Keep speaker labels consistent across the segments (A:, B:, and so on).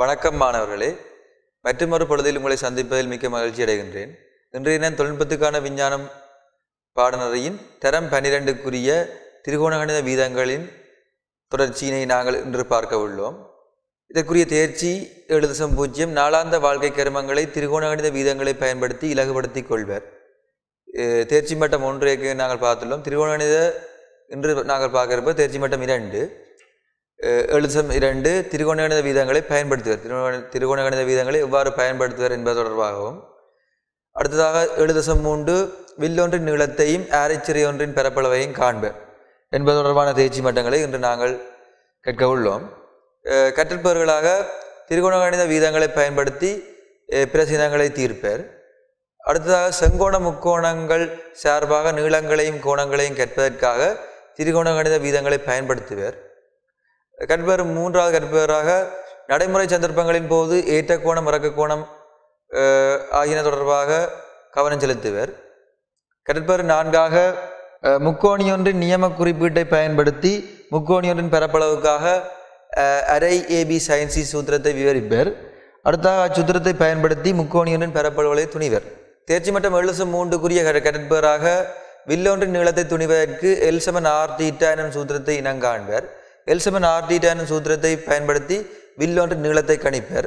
A: வணக்கம் மாணவர்களே மற்றுமொரு பொழுதில் உங்களை சந்திப்பதில் மிக்க மகிழ்ச்சி அடைகின்றேன் இன்றைய தினம் தொழில்நுட்பத்துக்கான விஞ்ஞானம் பாடநெறியின் தரம் பன்னிரெண்டுக்குரிய திரிகோணகணித வீதங்களின் தொடர்ச்சியினை நாங்கள் இன்று பார்க்க உள்ளோம் இதற்குரிய தேர்ச்சி ஏழு தசம் பூஜ்ஜியம் நாளாந்த வாழ்க்கை கருமங்களை திரிகோணகணித வீதங்களை பயன்படுத்தி இலகுபடுத்திக் கொள்வர் அஹ் தேர்ச்சி மட்டம் ஒன்றைக்கு நாங்கள் பார்த்துள்ளோம் திரிகோணகணித இன்று நாங்கள் பார்க்க இருப்பது தேர்ச்சி மட்டம் இரண்டு அஹ் ஏழு தசம் இரண்டு திரிகோணகணித வீதங்களை பயன்படுத்துவர் திரிகோண திரிகோணகணித வீதங்களை எவ்வாறு பயன்படுத்துவர் என்பது தொடர்பாகவும் அடுத்ததாக ஏழு தசம் மூன்று வில்லொன்றின் நீளத்தையும் ஆரைச்சிறை ஒன்றின் பரப்பளவையும் காண்பர் என்பது தொடர்பான தேர்ச்சி மட்டங்களை இன்று நாங்கள் கற்க உள்ளோம் அஹ் கற்றற்பவர்களாக திரிகோணகணித வீதங்களை பயன்படுத்தி அஹ் பிரசினங்களை தீர்ப்பர் அடுத்ததாக செங்கோண முக்கோணங்கள் சார்பாக நீளங்களையும் கோணங்களையும் கற்பதற்காக திரிகோணகணித வீதங்களை பயன்படுத்துவர் கற்பவர் மூன்றாவது கற்பவராக நடைமுறை சந்தர்ப்பங்களின் போது ஏற்ற கோணம் இறக்க கோணம் அஹ், ஆகியன தொடர்பாக கவனம் செலுத்துவர் கற்பவர் நான்காக அஹ், முக்கோணியொன்றின் நியம குறிப்பீட்டை பயன்படுத்தி முக்கோணியொன்றின் பரப்பளவுக்காக அஹ், அரை ஏபி சயின்சி சூத்திரத்தை விவரிப்பர் அடுத்தாக அச்சூத்திரத்தை பயன்படுத்தி முக்கோணியொன்றின் பரப்பளவுகளை துணிவர் தேர்ச்சி மட்டம் எழுசு மூன்றுக்குரிய கற்பவராக வில்லொன்றின் நீளத்தை துணிவதற்கு எல்சமன் ஆர் தீட்டா எனும் சூத்திரத்தை இனங்காண்பர் எல்சமன் ஆர் தீட்டா எனும் சூத்திரத்தை பயன்படுத்தி வில்லொன்றின் நீளத்தை கணிப்பர்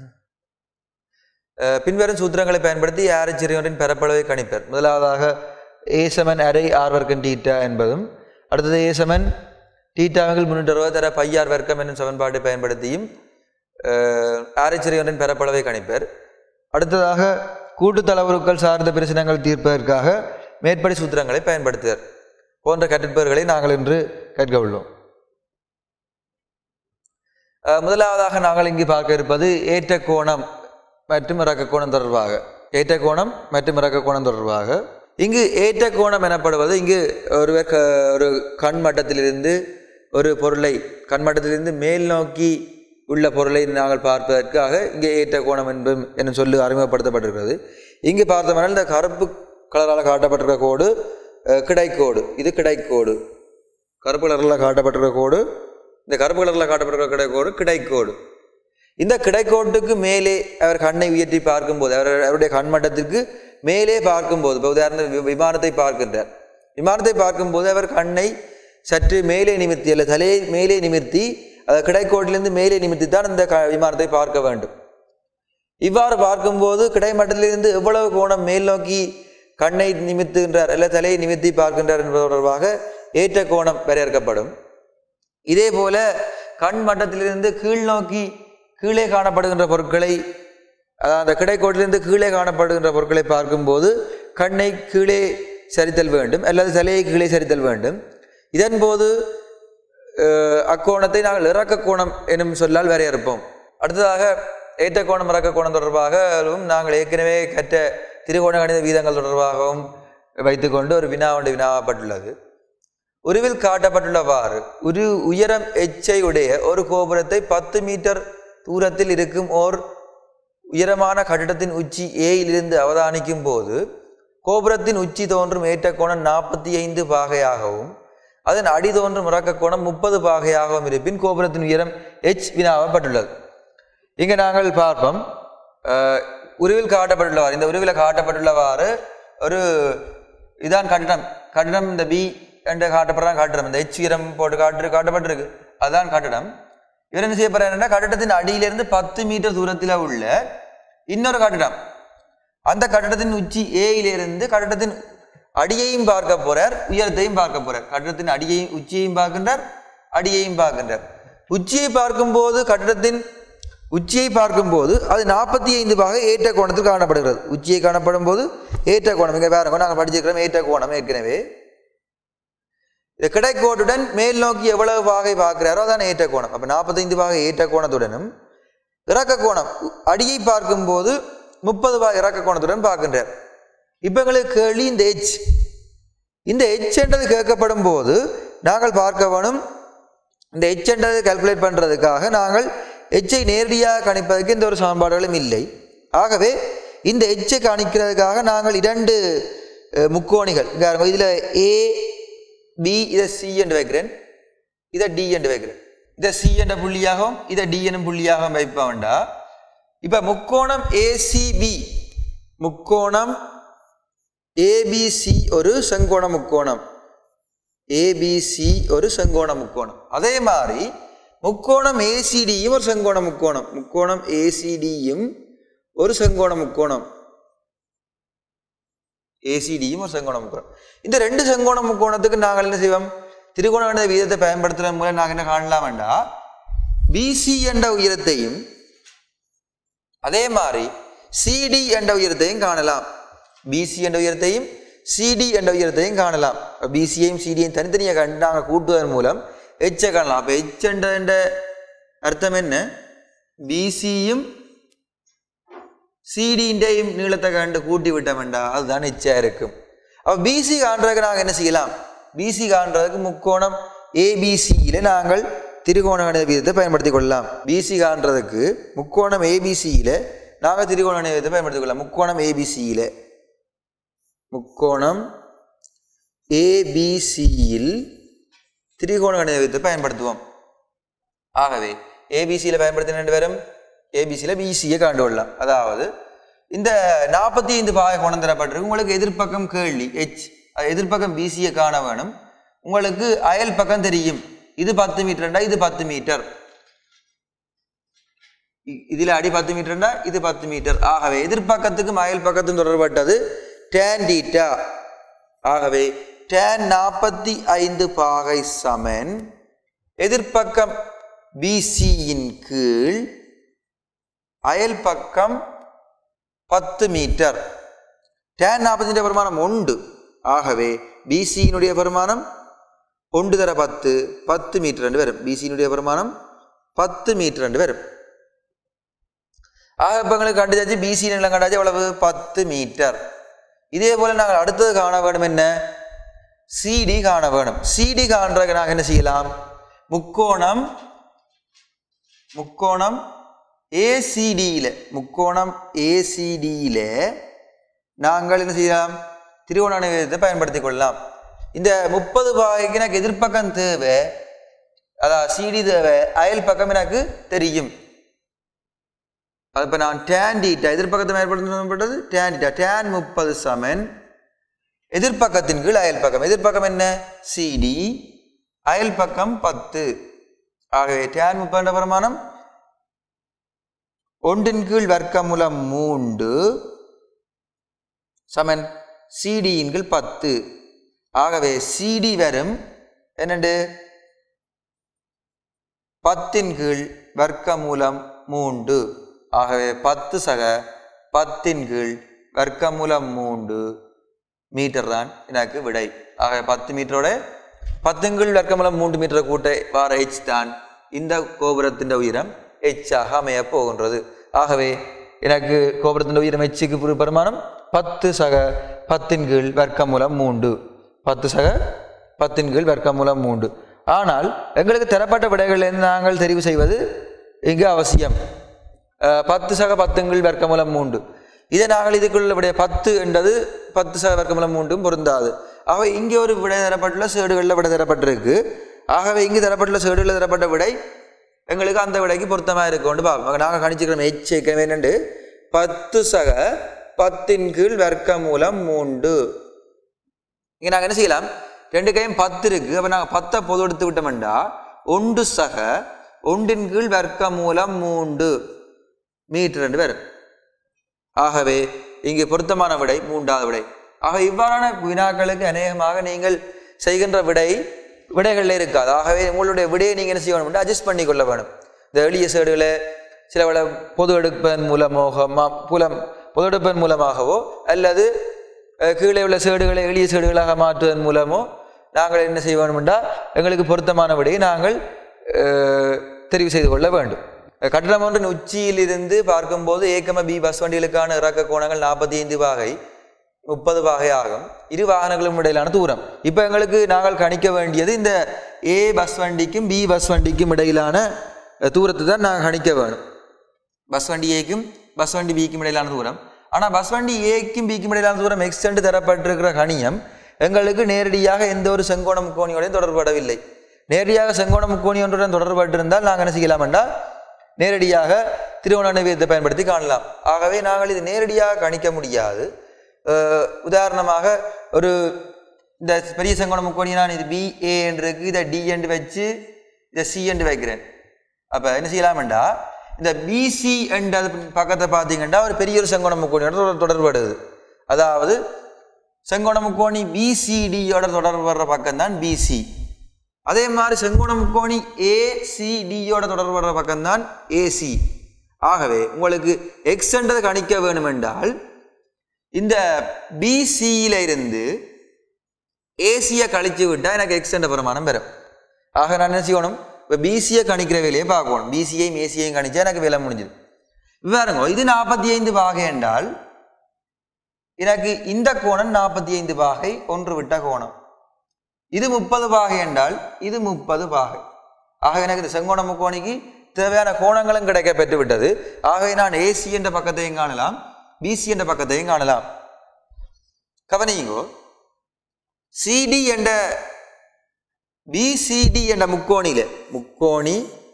A: அஹ் பின்வரும் சூத்திரங்களை பயன்படுத்தி ஆரச்சிறியொன்றின் பரப்பளவை கணிப்பர் முதலாவதாக ஏசமன் அரை ஆர் வர்க்கம் டீட்டா என்பதும் அடுத்தது ஏசமன் டீட்டாவில் முன்னூற்றி அறுபது தர பையார் வர்க்கம் என்னும் சமன்பாட்டை பயன்படுத்தியும் ஆரச்சிறியொன்றின் பரப்பளவை கணிப்பர் அடுத்ததாக கூட்டுத்தளவுருக்கள் சார்ந்த பிரச்சனைகள் தீர்ப்பதற்காக மேற்படி சூத்திரங்களை பயன்படுத்துவர் போன்ற கற்பிப்பவர்களை நாங்கள் இன்று கற்க உள்ளோம் அஹ் முதலாவதாக நாங்கள் இங்கு பார்க்க இருப்பது ஏற்ற கோணம் மற்றும் இறக்க கோணம் தொடர்பாக ஏற்ற கோணம் மற்றும் இறக்க கோணம் தொடர்பாக இங்கு ஏற்ற கோணம் எனப்படுவது இங்கு ஒருவர் க ஒரு கண் மட்டத்திலிருந்து ஒரு பொருளை கண் மட்டத்திலிருந்து மேல் நோக்கி உள்ள பொருளை நாங்கள் பார்ப்பதற்காக இங்கே ஏற்ற கோணம் என்பதும் என்னும் சொல்லு அறிமுகப்படுத்தப்பட்டிருக்கிறது இங்கு பார்த்தோம்னால் இந்த கருப்பு கலரால் காட்டப்பட்டிருக்க கோடு அஹ், கிடைக்கோடு இது கிடைக்கோடு கருப்பு கலரில் காட்டப்பட்டிருக்க கோடு இந்த கருப்பு கலரில் காட்டப்பட்டிருக்க கிடைக்கோடு கிடைக்கோடு இந்த கிடைக்கோட்டுக்கு மேலே அவர் கண்ணை உயர்த்தி பார்க்கும்போது அவர் அவருடைய கண்மட்டத்திற்கு மேலே பார்க்கும்போது இப்போ உதாரண வி- விமானத்தை பார்க்கின்றார் விமானத்தை பார்க்கும்போது அவர் கண்ணை சற்று மேலே நிமிர்த்தி அல்ல தலையை மேலே நிமிர்த்தி அதை கிடைக்கோட்டிலிருந்து மேலே நிமிர்த்தி தான் இந்த க விமானத்தை பார்க்க வேண்டும் இவ்வாறு பார்க்கும்போது கிடைமட்டத்திலிருந்து எவ்வளவு கோணம் மேல் நோக்கி கண்ணை நிமித்துகின்றார் அல்ல தலையை நிமிர்த்தி பார்க்கின்றார் என்பது தொடர்பாக ஏற்ற கோணம் வரையறுக்கப்படும் இதே போல கண் மட்டத்திலிருந்து கீழ் நோக்கி கீழே காணப்படுகின்ற பொருட்களை அதாவது அந்த கிடைக்கோட்டிலிருந்து கீழே காணப்படுகின்ற பொருட்களை பார்க்கும்போது கண்ணை கீழே சரித்தல் வேண்டும் அல்லது தலையை கீழே சரித்தல் வேண்டும் இதன்போது அஹ், அக்கோணத்தை நாங்கள் இறக்க கோணம் எனும் சொல்லால் வரையறுப்போம் அடுத்ததாக ஏற்ற கோணம் இறக்க கோணம் தொடர்பாகவும் நாங்கள் ஏற்கனவே கற்ற திருகோண கணித வீதங்கள் தொடர்பாகவும் வைத்துக்கொண்டு ஒரு வினா ஒன்று வினாவப்பட்டுள்ளது உருவில் காட்டப்பட்டுள்ளவாறு ஒரு உயரம் எச்சை உடைய ஒரு கோபுரத்தை பத்து மீட்டர் தூரத்தில் இருக்கும் ஓர் உயரமான கட்டிடத்தின் உச்சி ஏயிலிருந்து அவதானிக்கும் போது கோபுரத்தின் உச்சி தோன்றும் ஏற்ற கோணம் நாற்பத்தி ஐந்து பாகையாகவும் அதன் அடி தோன்றும் இறக்க கோணம் முப்பது பாகையாகவும் இருப்பின் கோபுரத்தின் உயரம் எச் வினாவப்பட்டுள்ளது இங்கே நாங்கள் பார்ப்போம் அஹ், உருவில் காட்டப்பட்டுள்ளவாறு இந்த உருவில் காட்டப்பட்டுள்ளவாறு ஒரு இதான் கட்டிடம் கட்டிடம் இந்த பி என்று காட்டப்படுறான் கட்டிடம் இந்த எச் உயரம் போட்டு காட்டு காட்டப்பட்டிருக்கு அதுதான் கட்டிடம் இவர் என்ன செய்ய போறாருன்னா கட்டிடத்தின் அடியிலிருந்து பத்து மீட்டர் தூரத்தில் உள்ள இன்னொரு கட்டிடம் அந்த கட்டிடத்தின் உச்சி ஏயிலிருந்து கட்டிடத்தின் அடியையும் பார்க்க போறார் உயரத்தையும் பார்க்க போறார் கட்டிடத்தின் அடியையும் உச்சியையும் பார்க்கின்றார் அடியையும் பார்க்கின்றார் உச்சியை பார்க்கும்போது கட்டிடத்தின் உச்சியை பார்க்கும்போது அது நாற்பத்தி ஐந்து பாக ஏற்ற கோணத்தில் காணப்படுகிறது உச்சியை காணப்படும் போது ஏற்ற கோணம் இங்கே பாருங்க நாங்கள் படிச்சிருக்கிறோம் ஏற்ற கோணம் ஏற்கனவே இந்த கிடைக்கோட்டுடன் மேல் நோக்கி எவ்வளவு பாகை பார்க்கிறாரோ அதான் ஏற்ற கோணம் அப்போ நாற்பத்தைந்து பாகை ஏற்ற கோணத்துடனும் இறக்க கோணம் அடியை பார்க்கும்போது முப்பது பாகை இறக்க கோணத்துடன் பார்க்கின்றார் இப்போ எங்களுக்கு கேள்வி இந்த எச் இந்த எச் என்றது கேட்கப்படும் போது நாங்கள் பார்க்க வேணும் இந்த எச் என்றதை கால்குலேட் பண்ணுறதுக்காக நாங்கள் எச்சை நேரடியாக கணிப்பதற்கு எந்த ஒரு சமன்பாடுகளும் இல்லை ஆகவே இந்த எச்சை கணிக்கிறதுக்காக நாங்கள் இரண்டு அஹ், முக்கோணிகள் இதில் ஏ பி இதை சி என்று வைக்கிறேன் இதை டி என்று வைக்கிறேன் இதை சி என்ற புள்ளியாகவும் இதை டி எனும் புள்ளியாகவும் வைப்போம்டா இப்போ முக்கோணம் ஏசிபி முக்கோணம் ஏபிசி ஒரு செங்கோண முக்கோணம் ஏபிசி ஒரு செங்கோண முக்கோணம் அதே மாதிரி முக்கோணம் ஏசிடியும் ஒரு செங்கோண முக்கோணம் முக்கோணம் ஏசிடியும் ஒரு செங்கோண முக்கோணம் ஏசிடியும் ஒரு செங்கோண முக்கோணம் இந்த ரெண்டு செங்கோண முக்கோணத்துக்கு நாங்கள் என்ன செய்வோம் திரிகோண கணித வீதத்தை பயன்படுத்துகிற மூலம் நாங்கள் என்ன காணலாம்டா பிசி என்ற உயரத்தையும் அதே மாதிரி சிடி என்ற உயரத்தையும் காணலாம் பிசி என்ற உயரத்தையும் சிடி என்ற உயரத்தையும் காணலாம் பிசியையும் சிடியையும் தனித்தனியாக கண்டு நாங்கள் கூட்டுவதன் மூலம் எச்சை காணலாம் அப்போ எச் என்ற என்ற அர்த்தம் என்ன பிசியும் சிடியின்றையும் நீளத்தை கண்டு கூட்டி விட்டோம்டா அதுதான் எச்சா இருக்கும் அப்போ பிசி காண்றதுக்கு நாங்கள் என்ன செய்யலாம் பிசி காண்றதுக்கு முக்கோணம் ஏபிசியில் நாங்கள் திரிகோண கணித வீதத்தை பயன்படுத்திக் கொள்ளலாம் பிசி காண்றதுக்கு முக்கோணம் ஏபிசியில் நாங்கள் திரிகோண கணித வீதத்தை பயன்படுத்திக் கொள்ளலாம் முக்கோணம் ஏபிசியில் முக்கோணம் ஏபிசியில் திரிகோண கணித வீதத்தை பயன்படுத்துவோம் ஆகவே ஏபிசியில் பயன்படுத்தின ரெண்டு பேரும் ஏபிசியில் பிசியை காண்டு கொள்ளலாம் அதாவது இந்த நாற்பத்தி ஐந்து பாகை கோணம் தரப்பட்டிருக்கு உங்களுக்கு எதிர்ப்பக்கம் கேள்வி ஹெச் எதிர்ப்பக்கம் பிசியை காண வேணும் உங்களுக்கு அயல் பக்கம் தெரியும் இது பத்து மீட்டர்ண்டா இது பத்து மீட்டர் இ- இதுல அடி பத்து மீட்டர்ண்டா இது பத்து மீட்டர் ஆகவே எதிர்ப்பக்கத்துக்கும் அயல் பக்கத்துக்கும் தொடர்பட்டது டேன் டீட்டா ஆகவே டேன் நாற்பத்தி ஐந்து பாகை சமன் எதிர்ப்பக்கம் பிசியின் கீழ் அயல் பக்கம் பத்து மீட்டர் டேன் நாற்பத்தி பெருமானம் உண்டு ஆகவே பிசியினுடைய பெருமானம் ஒன்று தர பத்து பத்து மீட்டர் ரெண்டு வரும் பிசியினுடைய பெருமானம் பத்து மீட்டர் ரெண்டு வரும் ஆக இப்போ எங்களுக்கு கண்டுச்சாச்சு பிசி நிலம் கண்டாச்சு எவ்வளவு பத்து மீட்டர் இதே போல நாங்கள் அடுத்தது காண வேணும் என்ன சிடி காண வேணும் சிடி காண்றதுக்கு நாங்கள் என்ன செய்யலாம் முக்கோணம் முக்கோணம் ஏசிடியில் முக்கோணம் ஏசிடியில் நாங்கள் என்ன செய்யலாம் திரிகோண விதத்தை பயன்படுத்திக் கொள்ளலாம் இந்த முப்பது பாகைக்கு எனக்கு எதிர்ப்பக்கம் தேவை அதான் சிடி தேவை அயல் பக்கம் எனக்கு தெரியும் அது இப்போ நான் டேன் டீட்டா எதிர்ப்பக்கத்தை மேற்படுத்தப்பட்டது டேன் டீட்டா டேன் முப்பது சமன் எதிர்ப்பக்கத்தின் கீழ் அயல் பக்கம் எதிர்ப்பக்கம் என்ன சிடி அயல் பக்கம் பத்து ஆகவே டேன் முப்பது பிரமாணம் ஒன்றின் கீழ் வர்க்கமூலம் மூன்று சமன் சிடியின் கீழ் பத்து ஆகவே சிடி வரும் என்னண்டு பத்தின் கீழ் வர்க்கமூலம் மூன்று ஆகவே பத்து சக பத்தின் கீழ் வர்க்கமூலம் மூன்று மீட்டர் தான் எனக்கு விடை ஆகவே பத்து மீட்டரோட பத்தின் கீழ் வர்க்கமூலம் மூன்று மீட்டர் கூட்ட வார ஹெச் தான் இந்த கோபுரத்தின் உயரம் ஹெச்சாக அமைய போகின்றது ஆகவே எனக்கு கோபுரத்தின் உயரம் ஹெச்சுக்கு பெருமானம் பத்து சக பத்தின் கீழ் வர்க்கமூலம் மூன்று பத்து சக பத்தின் கீழ் வர்க்கமூலம் மூன்று ஆனால் எங்களுக்கு தரப்பட்ட விடைகளிலிருந்து நாங்கள் தெரிவு செய்வது இங்கு அவசியம் அஹ், பத்து சக பத்துங்கள் வர்க்கமூலம் மூன்று இதை நாங்கள் இதுக்குள்ள விடைய பத்து என்றது பத்து சக வர்க்கமூலம் மூன்றும் பொருந்தாது ஆகவே இங்கே ஒரு விடை தரப்பட்டுள்ள சேடுகளில் விடை தரப்பட்டிருக்கு ஆகவே இங்கு தரப்பட்டுள்ள சேடுகளில் தரப்பட்ட விடை எங்களுக்கு அந்த விடைக்கு பொருத்தமாக இருக்கும்னு பார்ப்போம் நாங்கள் கணிச்சுக்கிறோம் எச் என்னென்னு பத்து சக பத்தின் கீழ் வர்க்கமூலம் மூன்று இங்கே நாங்கள் என்ன செய்யலாம் ரெண்டு கையும் பத்து இருக்கு அப்போ நாங்கள் பத்தை பொது எடுத்து விட்டோம்டா ஒன்று சக ஒன்றின் கீழ் வர்க்க மூலம் மூன்று மீட்டர் ரெண்டு பேர் ஆகவே இங்கே பொருத்தமான விடை மூன்றாவது விடை ஆக இவ்வாறான வினாக்களுக்கு அநேகமாக நீங்கள் செய்கின்ற விடை விடைகளில் இருக்காது ஆகவே உங்களுடைய விடையை நீங்கள் என்ன செய்ய வேணும் அட்ஜஸ்ட் பண்ணி கொள்ள வேணும் இந்த எளிய சேடுகளை சில வேளை பொது எடுப்பதன் மூலமாக மா- புலம் பொது எடுப்பதன் மூலமாகவோ அல்லது அஹ், கீழே உள்ள சேடுகளை எளிய சேடுகளாக மாற்றுவதன் மூலமோ நாங்கள் என்ன செய்ய வேண்டுமென்றா எங்களுக்கு பொருத்தமான விடையை நாங்கள் அஹ், தெரிவு செய்து கொள்ள வேண்டும் கட்டடம் ஒன்றின் உச்சியிலிருந்து பார்க்கும்போது ஏக்கம பி பஸ் வண்டிகளுக்கான இறக்க கோணங்கள் நாற்பத்தி ஐந்து வாகை முப்பது வாகை ஆகும் இரு வாகனங்களும் இடையிலான தூரம் இப்போ எங்களுக்கு நாங்கள் கணிக்க வேண்டியது இந்த ஏ பஸ் வண்டிக்கும் பி பஸ் வண்டிக்கும் இடையிலான அஹ், தூரத்தை தான் நாங்கள் கணிக்க வேணும் பஸ் வண்டி ஏக்கும் பஸ் வண்டி பிக்கும் இடையிலான தூரம் ஆனால் பஸ் வண்டி ஏக்கும் பிக்கும் இடையிலான தூரம் எக்ஸ்டெண்ட் தரப்பட்டிருக்கிற கணியம் எங்களுக்கு நேரடியாக எந்த ஒரு செங்கோண முக்கோணியோடையும் தொடர்படவில்லை நேரடியாக செங்கோண முக்கோணி ஒன்றுடன் தொடர்பட்டிருந்தால் நாங்கள் என்ன செய்யலாம் என்றால் நேரடியாக திருவோண நிவியத்தை பயன்படுத்தி காணலாம் ஆகவே நாங்கள் இது நேரடியாக கணிக்க முடியாது அஹ், உதாரணமாக ஒரு இந்த பெரிய செங்கோண முக்கோணி நான் இது பி ஏ என்று இருக்கு இதை டி என்று வச்சு இதை சி என்று வைக்கிறேன் அப்போ என்ன செய்யலாம்டா இந்த பிசி என்ற பக்கத்தை பார்த்தீங்கன்னா ஒரு பெரிய ஒரு செங்கோண முக்கோணியோட தொடர் தொடர்படுது அதாவது செங்கோண முக்கோணி பிசிடியோட தொடர்பு வர்ற பக்கம் தான் பிசி அதே மாதிரி செங்கோண முக்கோணி ஏசிடியோட தொடர்பு வர்ற பக்கம் தான் ஏசி ஆகவே உங்களுக்கு எக்ஸ் என்றதை கணிக்க வேணுமென்றால் இந்த பிசியில இருந்து ஏசியை கழிச்சு விட்டால் எனக்கு எக்ஸ் என்ற பிரமாணம் பெறும் ஆக நான் என்ன செய்யணும் இப்போ பிசியை கணிக்கிற வேலையை பார்க்கணும் பிசியையும் ஏசியையும் கணிச்சா எனக்கு வேலை முடிஞ்சுது பாருங்க இது நாற்பத்தி ஐந்து பாகை என்றால் எனக்கு இந்த கோணம் நாற்பத்தி ஐந்து பாகை ஒன்று விட்ட கோணம் இது முப்பது பாகை என்றால் இது முப்பது பாகை ஆக எனக்கு இந்த செங்கோண முக்கோணிக்கு தேவையான கோணங்களும் கிடைக்க பெற்று விட்டது ஆகவே நான் ஏசி என்ற பக்கத்தையும் காணலாம் பிசி என்ற பக்கத்தையும் காணலாம் கவனிங்கோ சிடி என்ற பிசிடி என்ற முக்கோணியில முக்கோணி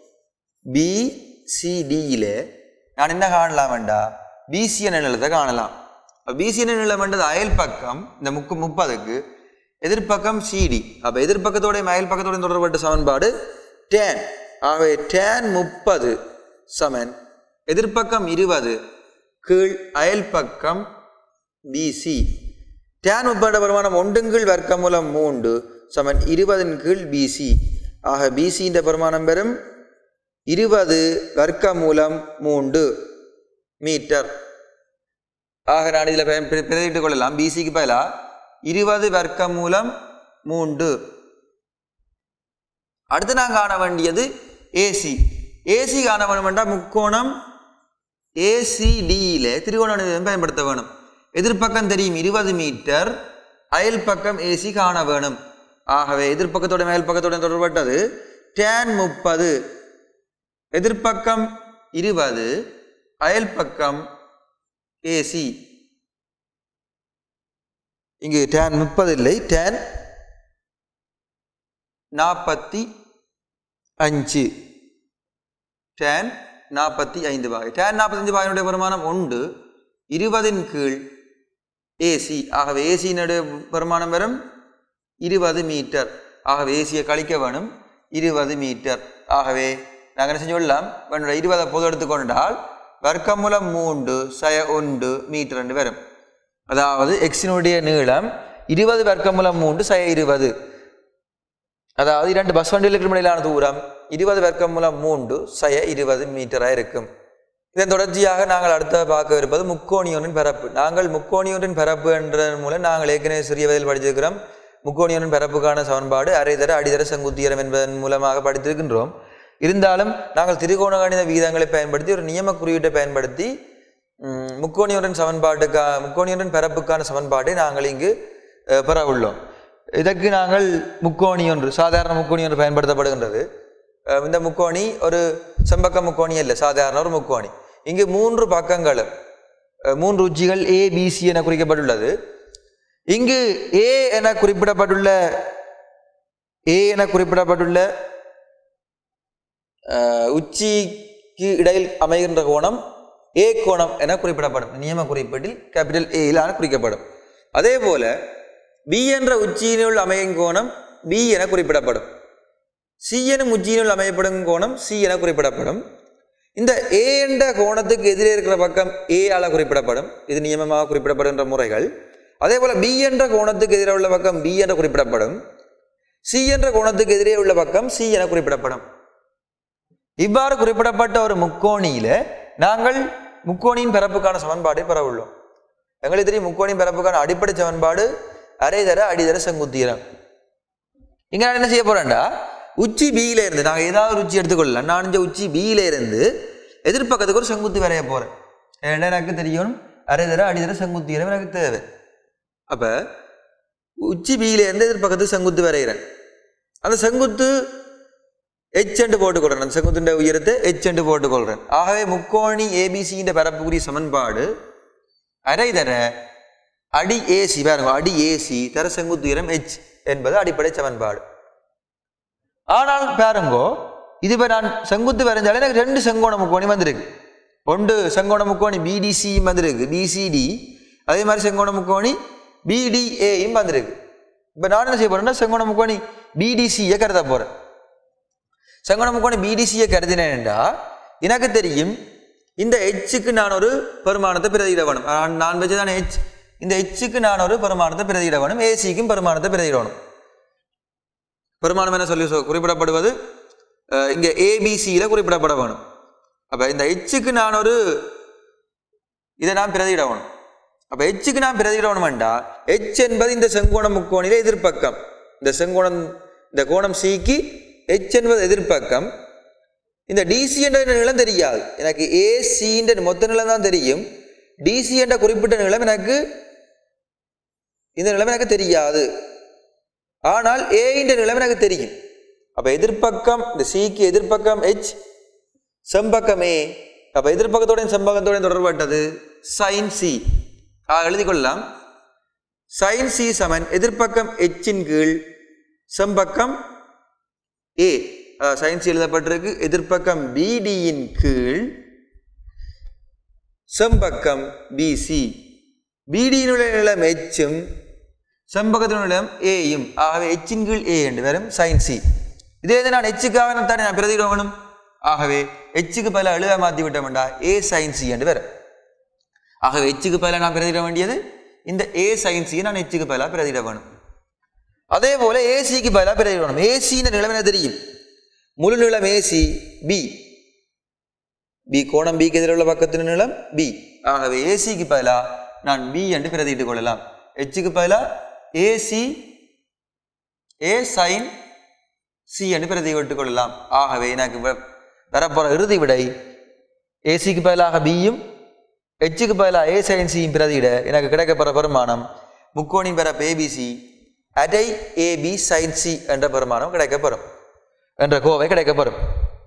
A: பிசிடியில நான் என்ன காணலாம் வேண்டா பிசி என்ற நிலத்தை காணலாம் பிசி என்ற நிலம் என்றது அயல் பக்கம் இந்த முக்கு முப்பதுக்கு எதிர்ப்பக்கம் சிடி அப்போ எதிர்ப்பக்கத்தோட அயல் பக்கத்தோட தொடர்பட்ட சமன்பாடு டேன் ஆகவே டேன் முப்பது சமன் எதிர்ப்பக்கம் இருபது கீழ் அயல் பக்கம் பிசி டேன் முப்பட பெருமானம் ஒன்றுங்கீழ் வர்க்கமூலம் மூன்று சமன் இருபதின் கீழ் பிசி ஆக பிசின்ற பெருமானம் பெறும் இருபது வர்க்கமூலம் மூன்று மீட்டர் ஆக நான் இதில் பிரதிட்டு கொள்ளலாம் பிசிக்கு பதிலா இருபது வர்க்கமூலம் மூன்று அடுத்து நான் காண வேண்டியது ஏசி ஏசி காண வேணும் என்றால் முக்கோணம் ஏசிடியில திருகோண நிலையம் பயன்படுத்த வேணும் எதிர்ப்பக்கம் தெரியும் இருபது மீட்டர் அயல் பக்கம் ஏசி காண வேணும் ஆகவே எதிர்ப்பக்கத்தோட மேல் பக்கத்தோட தொடர்பட்டது டேன் முப்பது எதிர்ப்பக்கம் இருபது அயல் பக்கம் ஏசி இங்கு டேன் முப்பது இல்லை டேன் நாற்பத்தி அஞ்சு டேன் நாற்பத்தி ஐந்து பாகை டேன் நாற்பத்தஞ்சு பாகையினுடைய பெருமானம் உண்டு இருபதின் கீழ் ஏசி ஆகவே ஏசியினுடைய பெருமானம் வரும் இருபது மீட்டர் ஆகவே ஏசியை கழிக்க வேணும் இருபது மீட்டர் ஆகவே நாங்கள் என்ன செஞ்சு கொள்ளலாம் என்னோட இருபதை பொது எடுத்துக்கொண்டால் வர்க்கமூலம் மூன்று சய ஒன்று மீட்டர் என்று வரும் அதாவது எக்ஸினுடைய நீளம் இருபது வர்க்கமூலம் மூன்று சய இருபது அதாவது இரண்டு பஸ் வண்டிகளுக்கு இடையிலான தூரம் இருபது வர்க்கம் மூலம் மூன்று சய இருபது மீட்டராக இருக்கும் இதன் தொடர்ச்சியாக நாங்கள் அடுத்த பார்க்க இருப்பது முக்கோணியொன்றின் பரப்பு நாங்கள் முக்கோணியொன்றின் பரப்பு என்ற மூலம் நாங்கள் ஏற்கனவே சிறிய வயதில் படிச்சிருக்கிறோம் முக்கோணியொன்றின் பரப்புக்கான சமன்பாடு அரைதர அடிதர செங்குத்தியரம் என்பதன் மூலமாக படித்திருக்கின்றோம் இருந்தாலும் நாங்கள் திரிகோண கணித விகிதங்களை பயன்படுத்தி ஒரு நியம குறியீட்டை பயன்படுத்தி ம், முக்கோணியொன்றின் சமன்பாட்டுக்கா முக்கோணியொன்றின் பரப்புக்கான சமன்பாட்டை நாங்கள் இங்கு அஹ், பெற உள்ளோம் இதற்கு நாங்கள் முக்கோணி ஒன்று சாதாரண முக்கோணி ஒன்று பயன்படுத்தப்படுகின்றது அஹ் இந்த முக்கோணி ஒரு செம்பக்க முக்கோணி அல்ல சாதாரண ஒரு முக்கோணி இங்கு மூன்று பக்கங்களும் அஹ் மூன்று உச்சிகள் ஏ பிசி என குறிக்கப்பட்டுள்ளது இங்கு ஏ என குறிப்பிடப்பட்டுள்ள ஏ என குறிப்பிடப்பட்டுள்ள அஹ், உச்சிக்கு இடையில் அமைகின்ற கோணம் ஏ கோணம் என குறிப்பிடப்படும் நியம குறிப்பீட்டில் கேபிட்டல் ஏயிலான குறிக்கப்படும் அதே போல பி என்ற உச்சியினுள் அமையும் கோணம் பி என குறிப்பிடப்படும் சி எனும் உச்சியினுள் அமையப்படும் கோணம் சி என குறிப்பிடப்படும் இந்த ஏ என்ற கோணத்துக்கு எதிரே இருக்கிற பக்கம் ஏ ஆல குறிப்பிடப்படும் இது நியமமாக குறிப்பிடப்படுகின்ற முறைகள் அதே போல பி என்ற கோணத்துக்கு எதிரே உள்ள பக்கம் பி என குறிப்பிடப்படும் சி என்ற கோணத்துக்கு எதிரே உள்ள பக்கம் சி என குறிப்பிடப்படும் இவ்வாறு குறிப்பிடப்பட்ட ஒரு முக்கோணியில நாங்கள் முக்கோணியின் பரப்புக்கான சமன்பாட்டை பெற உள்ளோம் எங்களுக்கு தெரியும் முக்கோணியின் பரப்புக்கான அடிப்படை சமன்பாடு அரைதர அடிதர செங்குத்தீரம் இங்க நான் என்ன செய்ய போறேன்டா உச்சி பியில இருந்து நாங்க ஏதாவது ஒரு உச்சி எடுத்துக்கொள்ளலாம் நான் இந்த உச்சி பியில இருந்து எதிர்பக்கத்துக்கு ஒரு செங்குத்து வரைய போறேன் ஏன்னா எனக்கு தெரியும் அரைதர அடிதர செங்குத்தீரம் எனக்கு தேவை அப்ப உச்சி பியில இருந்து எதிர்பக்கத்துக்கு செங்குத்து வரைகிறேன் அந்த செங்குத்து எச் என்று போட்டுக்கொள்றேன் அந்த செங்குத்துண்ட உயரத்தை எச் என்று போட்டுக்கொள்றேன் ஆகவே முக்கோணி ஏபிசின்ற பரப்புக்குரிய சமன்பாடு அரை தர அடி ஏசி பாருங்க அடி ஏசி தர செங்குத்து உயரம் எச் என்பது அடிப்படை சமன்பாடு ஆனால் பாருங்கோ இது இப்போ நான் செங்குத்து வரைஞ்சாலே எனக்கு ரெண்டு செங்கோண முக்கோணி வந்திருக்கு ஒன்று செங்கோண முக்கோணி பிடிசி வந்திருக்கு பிசிடி அதே மாதிரி செங்கோண முக்கோணி பிடிஏயும் வந்திருக்கு இப்போ நான் என்ன செய்ய போறேன்னா செங்கோண முக்கோணி பிடிசியை கருத போகிறேன் செங்கோண முக்கோணி பிடிசியை கருதினேன்டா எனக்கு தெரியும் இந்த ஹெச்சுக்கு நான் ஒரு பெருமானத்தை பிரதியிட வேணும் நான் நான் வச்சுதான் ஹெச் இந்த ஹெச்சுக்கு நான் ஒரு பெருமானத்தை பிரதியிட வேணும் ஏசிக்கும் பெருமானத்தை பிரதியிட வேணும் பெருமானம் என்ன சொல்லி சொ- குறிப்பிடப்படுவது அஹ், இங்க ஏபிசியில் குறிப்பிடப்பட வேணும் அப்ப இந்த ஹெச்சுக்கு நான் ஒரு இதை நான் பிரதியிட வேணும் அப்ப ஹெச்சுக்கு நான் பிரதியிட வேணுமெண்டா ஹெச் என்பது இந்த செங்கோண முக்கோணில எதிர்ப்பக்கம் இந்த செங்கோணம் இந்த கோணம் சிக்கு ஹெச் என்பது எதிர்ப்பக்கம் இந்த டிசி என்ற நிலம் தெரியாது எனக்கு ஏசி என்ற மொத்த நிலம் தான் தெரியும் டிசி என்ற குறிப்பிட்ட நிலம் எனக்கு இந்த நிலம் எனக்கு தெரியாது ஆனால் ஏ என்ற நிலம் எனக்கு தெரியும் அப்ப எதிர்ப்பக்கம் இந்த சிக்கு எதிர்ப்பக்கம் ஹெச் செம்பக்கம் ஏ அப்ப எதிர்ப்பக்கத்தோடையும் செம்பக்கத்தோடையும் தொடர்பட்டது சைன் சி எழுதிக் கொள்ளலாம் சைன் சி சமன் எதிர்ப்பக்கம் எச்சின் கீழ் செம்பக்கம் ஏ சயின்ஸ் எழுதப்பட்டிருக்கு எதிர்ப்பக்கம் பிடியின் கீழ் செம்பக்கம் பிசி பிடியினுடைய நிலம் எச்சும் செம்பக்கத்தினுடைய நிலம் ஏயும் ஆகவே எச்சின் கீழ் ஏ என்று வரும் சைன் சி இதே இது நான் எச்சுக்காக தானே நான் பிரதியிட வேணும் ஆகவே எச்சுக்கு பல எழுத மாற்றி விட்டோம்டா ஏ சைன் சி என்று வரும் ஆகவே எச்சுக்கு பதிலாக நான் பிரதியிட வேண்டியது இந்த ஏ சைன் சியை நான் எச்சுக்கு பதிலாக பிரதியிட வேணும் அதே போல ஏசிக்கு பதிலாக பிரதியிடணும் ஏசின்னு நிலம் என்ன தெரியும் முழு நிலம் ஏசி பி பி கோணம் பிக்கு எதிர உள்ள பக்கத்தின் நிலம் பி ஆகவே ஏசிக்கு பதிலாக நான் பி என்று பிரதியிட்டுக் கொள்ளலாம் எச்சுக்கு பதிலாக ஏசி ஏ சைன் சி என்று பிரதிவிட்டுக் கொள்ளலாம் ஆகவே எனக்கு வ- வரப்போற இறுதி விடை ஏசிக்கு பதிலாக பியும் எச்சுக்கு பதிலாக ஏ சைன் சியும் பிரதியிட எனக்கு கிடைக்கப்பெற பெருமானம் முக்கோணின் பெற ஏபிசி அடை ஏபி சைன் சி என்ற பெருமானம் கிடைக்கப்பெறும் என்ற கோவை கிடைக்கப்பெறும்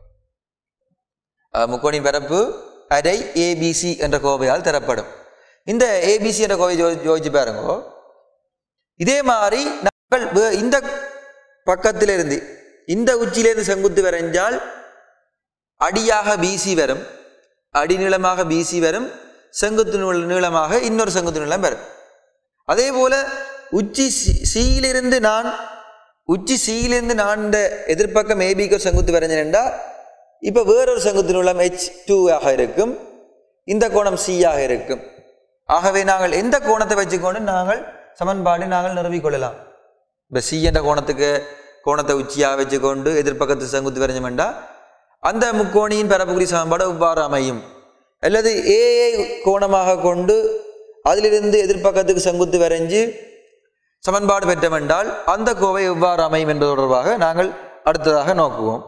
A: அஹ், முக்கோணின் பரப்பு அடை ஏபிசி என்ற கோவையால் தரப்படும் இந்த ஏபிசி என்ற கோவை யோ- யோசிச்சு பாருங்க இதே மாதிரி நாங்கள் வே- இந்த பக்கத்திலிருந்து இந்த உச்சியிலிருந்து செங்குத்து வரைஞ்சால் அடியாக பிசி வரும் அடிநீளமாக பிசி வரும் செங்குத்து நீள- நீளமாக இன்னொரு செங்குத்து நீளம் வரும் அதே போல உச்சி சி- சியிலிருந்து நான் உச்சி சியிலிருந்து நான் இந்த எதிர்ப்பக்கம் ஏபிக்கு ஒரு செங்குத்து வரைஞ்சேன்டா இப்போ வேறொரு செங்குத்து நீளம் ஹெச் டூ ஆக இருக்கும் இந்த கோணம் C ஆக இருக்கும் ஆகவே நாங்கள் எந்த கோணத்தை வச்சுக்கொண்டு நாங்கள் சமன்பாடு நாங்கள் நிறுவிக் கொள்ளலாம் இப்போ சி என்ற கோணத்துக்கு கோணத்தை உச்சியாக வச்சுக்கொண்டு எதிர்ப்பக்கத்து செங்குத்து வரைஞ்சோம்டா அந்த முக்கோணியின் பரப்புக்குறி சமன்பாடு இவ்வாறு அமையும் அல்லது ஏஐ கோணமாக கொண்டு அதிலிருந்து எதிர்ப்பக்கத்துக்கு செங்குத்து வரைஞ்சு சமன்பாடு பெற்றமென்றால் அந்த கோவை எவ்வாறு அமையும் என்பது தொடர்பாக நாங்கள் அடுத்ததாக நோக்குவோம்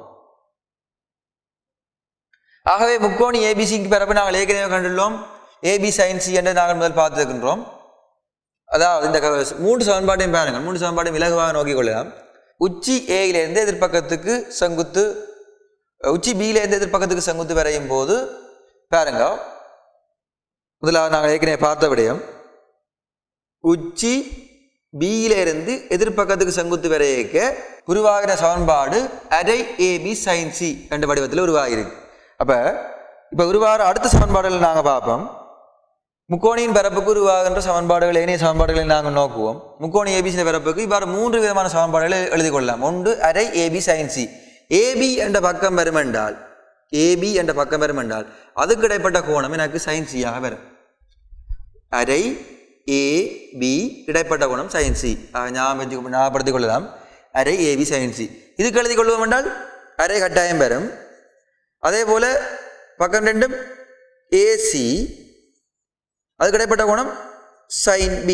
A: ஆகவே முக்கோணி ஏபிசிக்கு பிறப்பு நாங்கள் ஏற்கனவே கண்டுள்ளோம் ஏபி சைன் சி என்று நாங்கள் முதல் பார்த்துருக்கின்றோம் அதாவது இந்த க- மூன்று சமன்பாட்டையும் பாருங்கள் மூன்று சமன்பாட்டையும் இலகுவாக நோக்கிக் கொள்ளலாம் உச்சி ஏயிலிருந்து எதிர்ப்பக்கத்துக்கு செங்குத்து உச்சி பியிலேருந்து எதிர்ப்பக்கத்துக்கு செங்குத்து வரையும் போது பாருங்க முதலாவது நாங்கள் ஏற்கனவே பார்த்த விடயம் உச்சி பியிலிருந்து எதிர்ப்பக்கத்துக்கு செங்குத்து வரையக்க உருவாகிற சமன்பாடு அரை ஏபி சைன் சி என்ற வடிவத்தில் உருவாகிருக்கு அப்போ இப்போ உருவாகிற அடுத்த சமன்பாடுகளை நாங்கள் பார்ப்போம் முக்கோணியின் பரப்புக்கு உருவாகின்ற சமன்பாடுகள் ஏனைய சமன்பாடுகளை நாங்கள் நோக்குவோம் முக்கோணி ஏபிசி பரப்புக்கு இவ்வாறு மூன்று விதமான சமன்பாடுகளை எழுதிக் கொள்ளலாம் ஒன்று அரை ஏபி சைன் சி ஏபி என்ற பக்கம் வரும் என்றால் ஏபி என்ற பக்கம் வரும் என்றால் அதுக்கு இடைப்பட்ட கோணம் எனக்கு சைன் சியாக வரும் அரை ஏ பி இடைப்பட்ட கோணம் சைன் சி ஞாபகம் வச்சு- ஞாபகப்படுத்திக் கொள்ளலாம் அரை ஏபி சைன் சி இதுக்கு எழுதிக் கொள்வோம் என்றால் அரை கட்டாயம் வரும் அதே போல பக்கம் ரெண்டும் ஏசி அதுக்கு இடைப்பட்ட கோணம் சைன் பி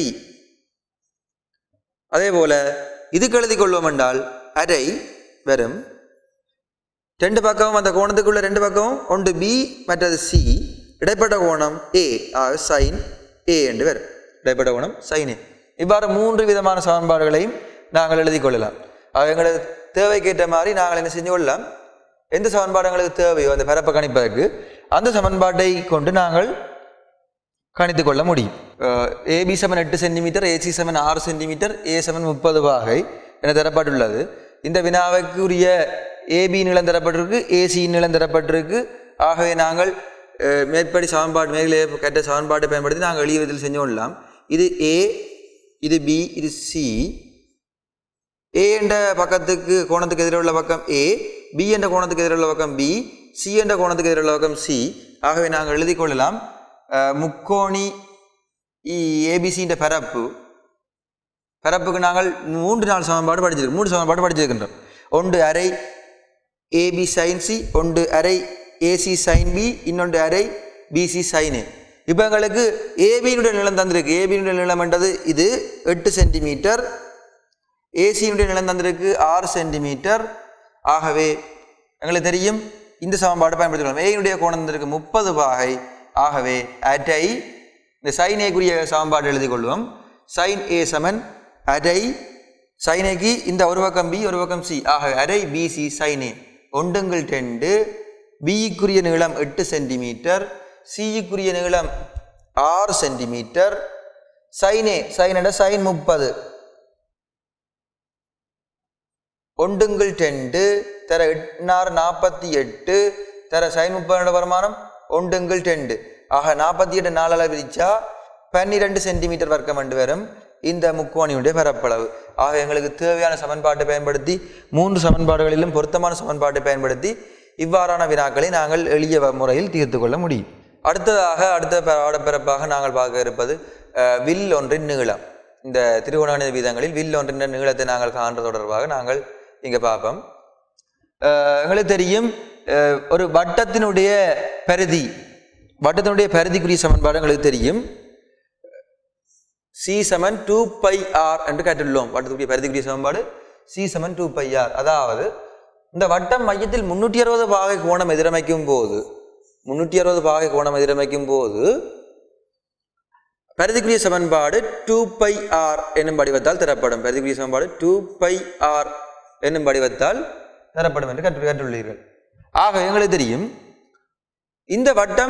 A: அதே போல இதுக்கு எழுதிக் கொள்வோம் என்றால் அரை வரும் ரெண்டு பக்கமும் அந்த கோணத்துக்குள்ள ரெண்டு பக்கமும் ஒன்று பி மற்றது சி இடைப்பட்ட கோணம் ஏ ஆக சைன் ஏ என்று வரும் இடைப்பட்ட கோணம் சைன் ஏ இவ்வாறு மூன்று விதமான சமன்பாடுகளையும் நாங்கள் எழுதிக் கொள்ளலாம் அவை எங்களது தேவைக்கேற்ற மாதிரி நாங்கள் என்ன செஞ்சு கொள்ளலாம் எந்த சமன்பாடு எங்களுக்கு தேவையோ அந்த பரப்பை கணிப்பதற்கு அந்த சமன்பாட்டை கொண்டு நாங்கள் கணித்து கொள்ள முடியும் ஏபி செவன் எட்டு சென்டிமீட்டர் ஏசி செவன் ஆறு சென்டிமீட்டர் ஏ செவன் முப்பது பாகை என தரப்பட்டுள்ளது இந்த வினாவுக்கு உரிய ஏபி நிலம் தரப்பட்டிருக்கு ஏசி நிலம் தரப்பட்டிருக்கு ஆகவே நாங்கள் அஹ், மேற்படி சமன்பாடு மேலே கட்ட சமன்பாட்டை பயன்படுத்தி நாங்கள் எளிய விதத்தில் செஞ்சோம்லாம் இது ஏ இது பி இது சி ஏ என்ற பக்கத்துக்கு கோணத்துக்கு எதிராக உள்ள பக்கம் ஏ பி என்ற கோணத்துக்கு எதிராக உள்ள பக்கம் பி சி என்ற கோணத்துக்கு எதிராக உள்ள பக்கம் சி ஆகவே நாங்கள் எழுதிக் கொள்ளலாம் அஹ், முக்கோணி ஏபிசின்ற பரப்பு பரப்புக்கு நாங்கள் மூன்று நாள் சமன்பாடு படிச்சிருக்கோம் மூன்று சமன்பாடு படிச்சிருக்கின்றோம் ஒன்று அரை ஏபி சைன் சி ஒன்று அரை ஏசி சைன் பி இன்னொன்று அரை பிசி சைன் ஏ இப்போ எங்களுக்கு ஏபியினுடைய நிலம் தந்திருக்கு ஏபியினுடைய நிலம் என்றது இது எட்டு சென்டிமீட்டர் ஏசியினுடைய நிலம் தந்திருக்கு ஆறு சென்டிமீட்டர் ஆகவே எங்களுக்கு தெரியும் இந்த சமன்பாடு பயன்படுத்திக்கலாம் ஏயினுடைய கோணம் தந்திருக்கு முப்பது பாகை ஆகவே அட்டை இந்த சைன் ஏக்குரிய சமன்பாடு எழுதிக் கொள்வோம் சைன் ஏ சமன் அரை சைன் ஏக்கு இந்த ஒரு பக்கம் பி ஒரு பக்கம் சி ஆக அரை பிசி சைன் ஏ ஒண்டுங்கள் டெண்டு பிக்குரிய நீளம் எட்டு சென்டிமீட்டர் சிக்குரிய நீளம் ஆறு சென்டிமீட்டர் சைன் ஏ சைன் என்ற சைன் முப்பது ஒண்டுங்கள் டெண்டு தர எட்நாறு நாற்பத்தி எட்டு தர சைன் முப்பது வருமானம் ஒண்டுங்கள் டெண்டு ஆக நாற்பத்தி எட்டு நாளால் பிரிச்சா பன்னிரெண்டு சென்டிமீட்டர் வர்க்கம் என்று வரும் இந்த முக்கோணியுடைய பரப்பளவு ஆக எங்களுக்கு தேவையான சமன்பாட்டை பயன்படுத்தி மூன்று சமன்பாடுகளிலும் பொருத்தமான சமன்பாட்டை பயன்படுத்தி இவ்வாறான வினாக்களை நாங்கள் எளிய வ- முறையில் தீர்த்து கொள்ள முடியும் அடுத்ததாக அடுத்த ப- பாடப்பிறப்பாக நாங்கள் பார்க்க இருப்பது அஹ், வில் ஒன்றின் நீளம் இந்த திருகோணாநிதி வீதங்களில் வில் ஒன்றின் நீளத்தை நாங்கள் காண்றது தொடர்பாக நாங்கள் இங்கே பார்ப்போம் அஹ், எங்களுக்கு தெரியும் அஹ், ஒரு வட்டத்தினுடைய பரிதி வட்டத்தினுடைய பரிதிக்குரிய சமன்பாடு எங்களுக்கு தெரியும் சி சமன் டூ பை ஆர் என்று கேட்டுள்ளோம் வட்டத்துக்குரிய பரிதிக்குரிய சமன்பாடு சி சமன் டூ பை ஆர் அதாவது இந்த வட்டம் மையத்தில் முன்னூற்றி அறுபது பாகை கோணம் எதிரமைக்கும் போது முன்னூற்றி அறுபது பாகை கோணம் எதிரமைக்கும் போது பரிதிக்குரிய சமன்பாடு டூ பை ஆர் என்னும் வடிவத்தால் தரப்படும் பரிதிக்குரிய சமன்பாடு டூ பை ஆர் என்னும் வடிவத்தால் தரப்படும் என்று கற்று கற்றுள்ளீர்கள் ஆக எங்களுக்கு தெரியும் இந்த வட்டம்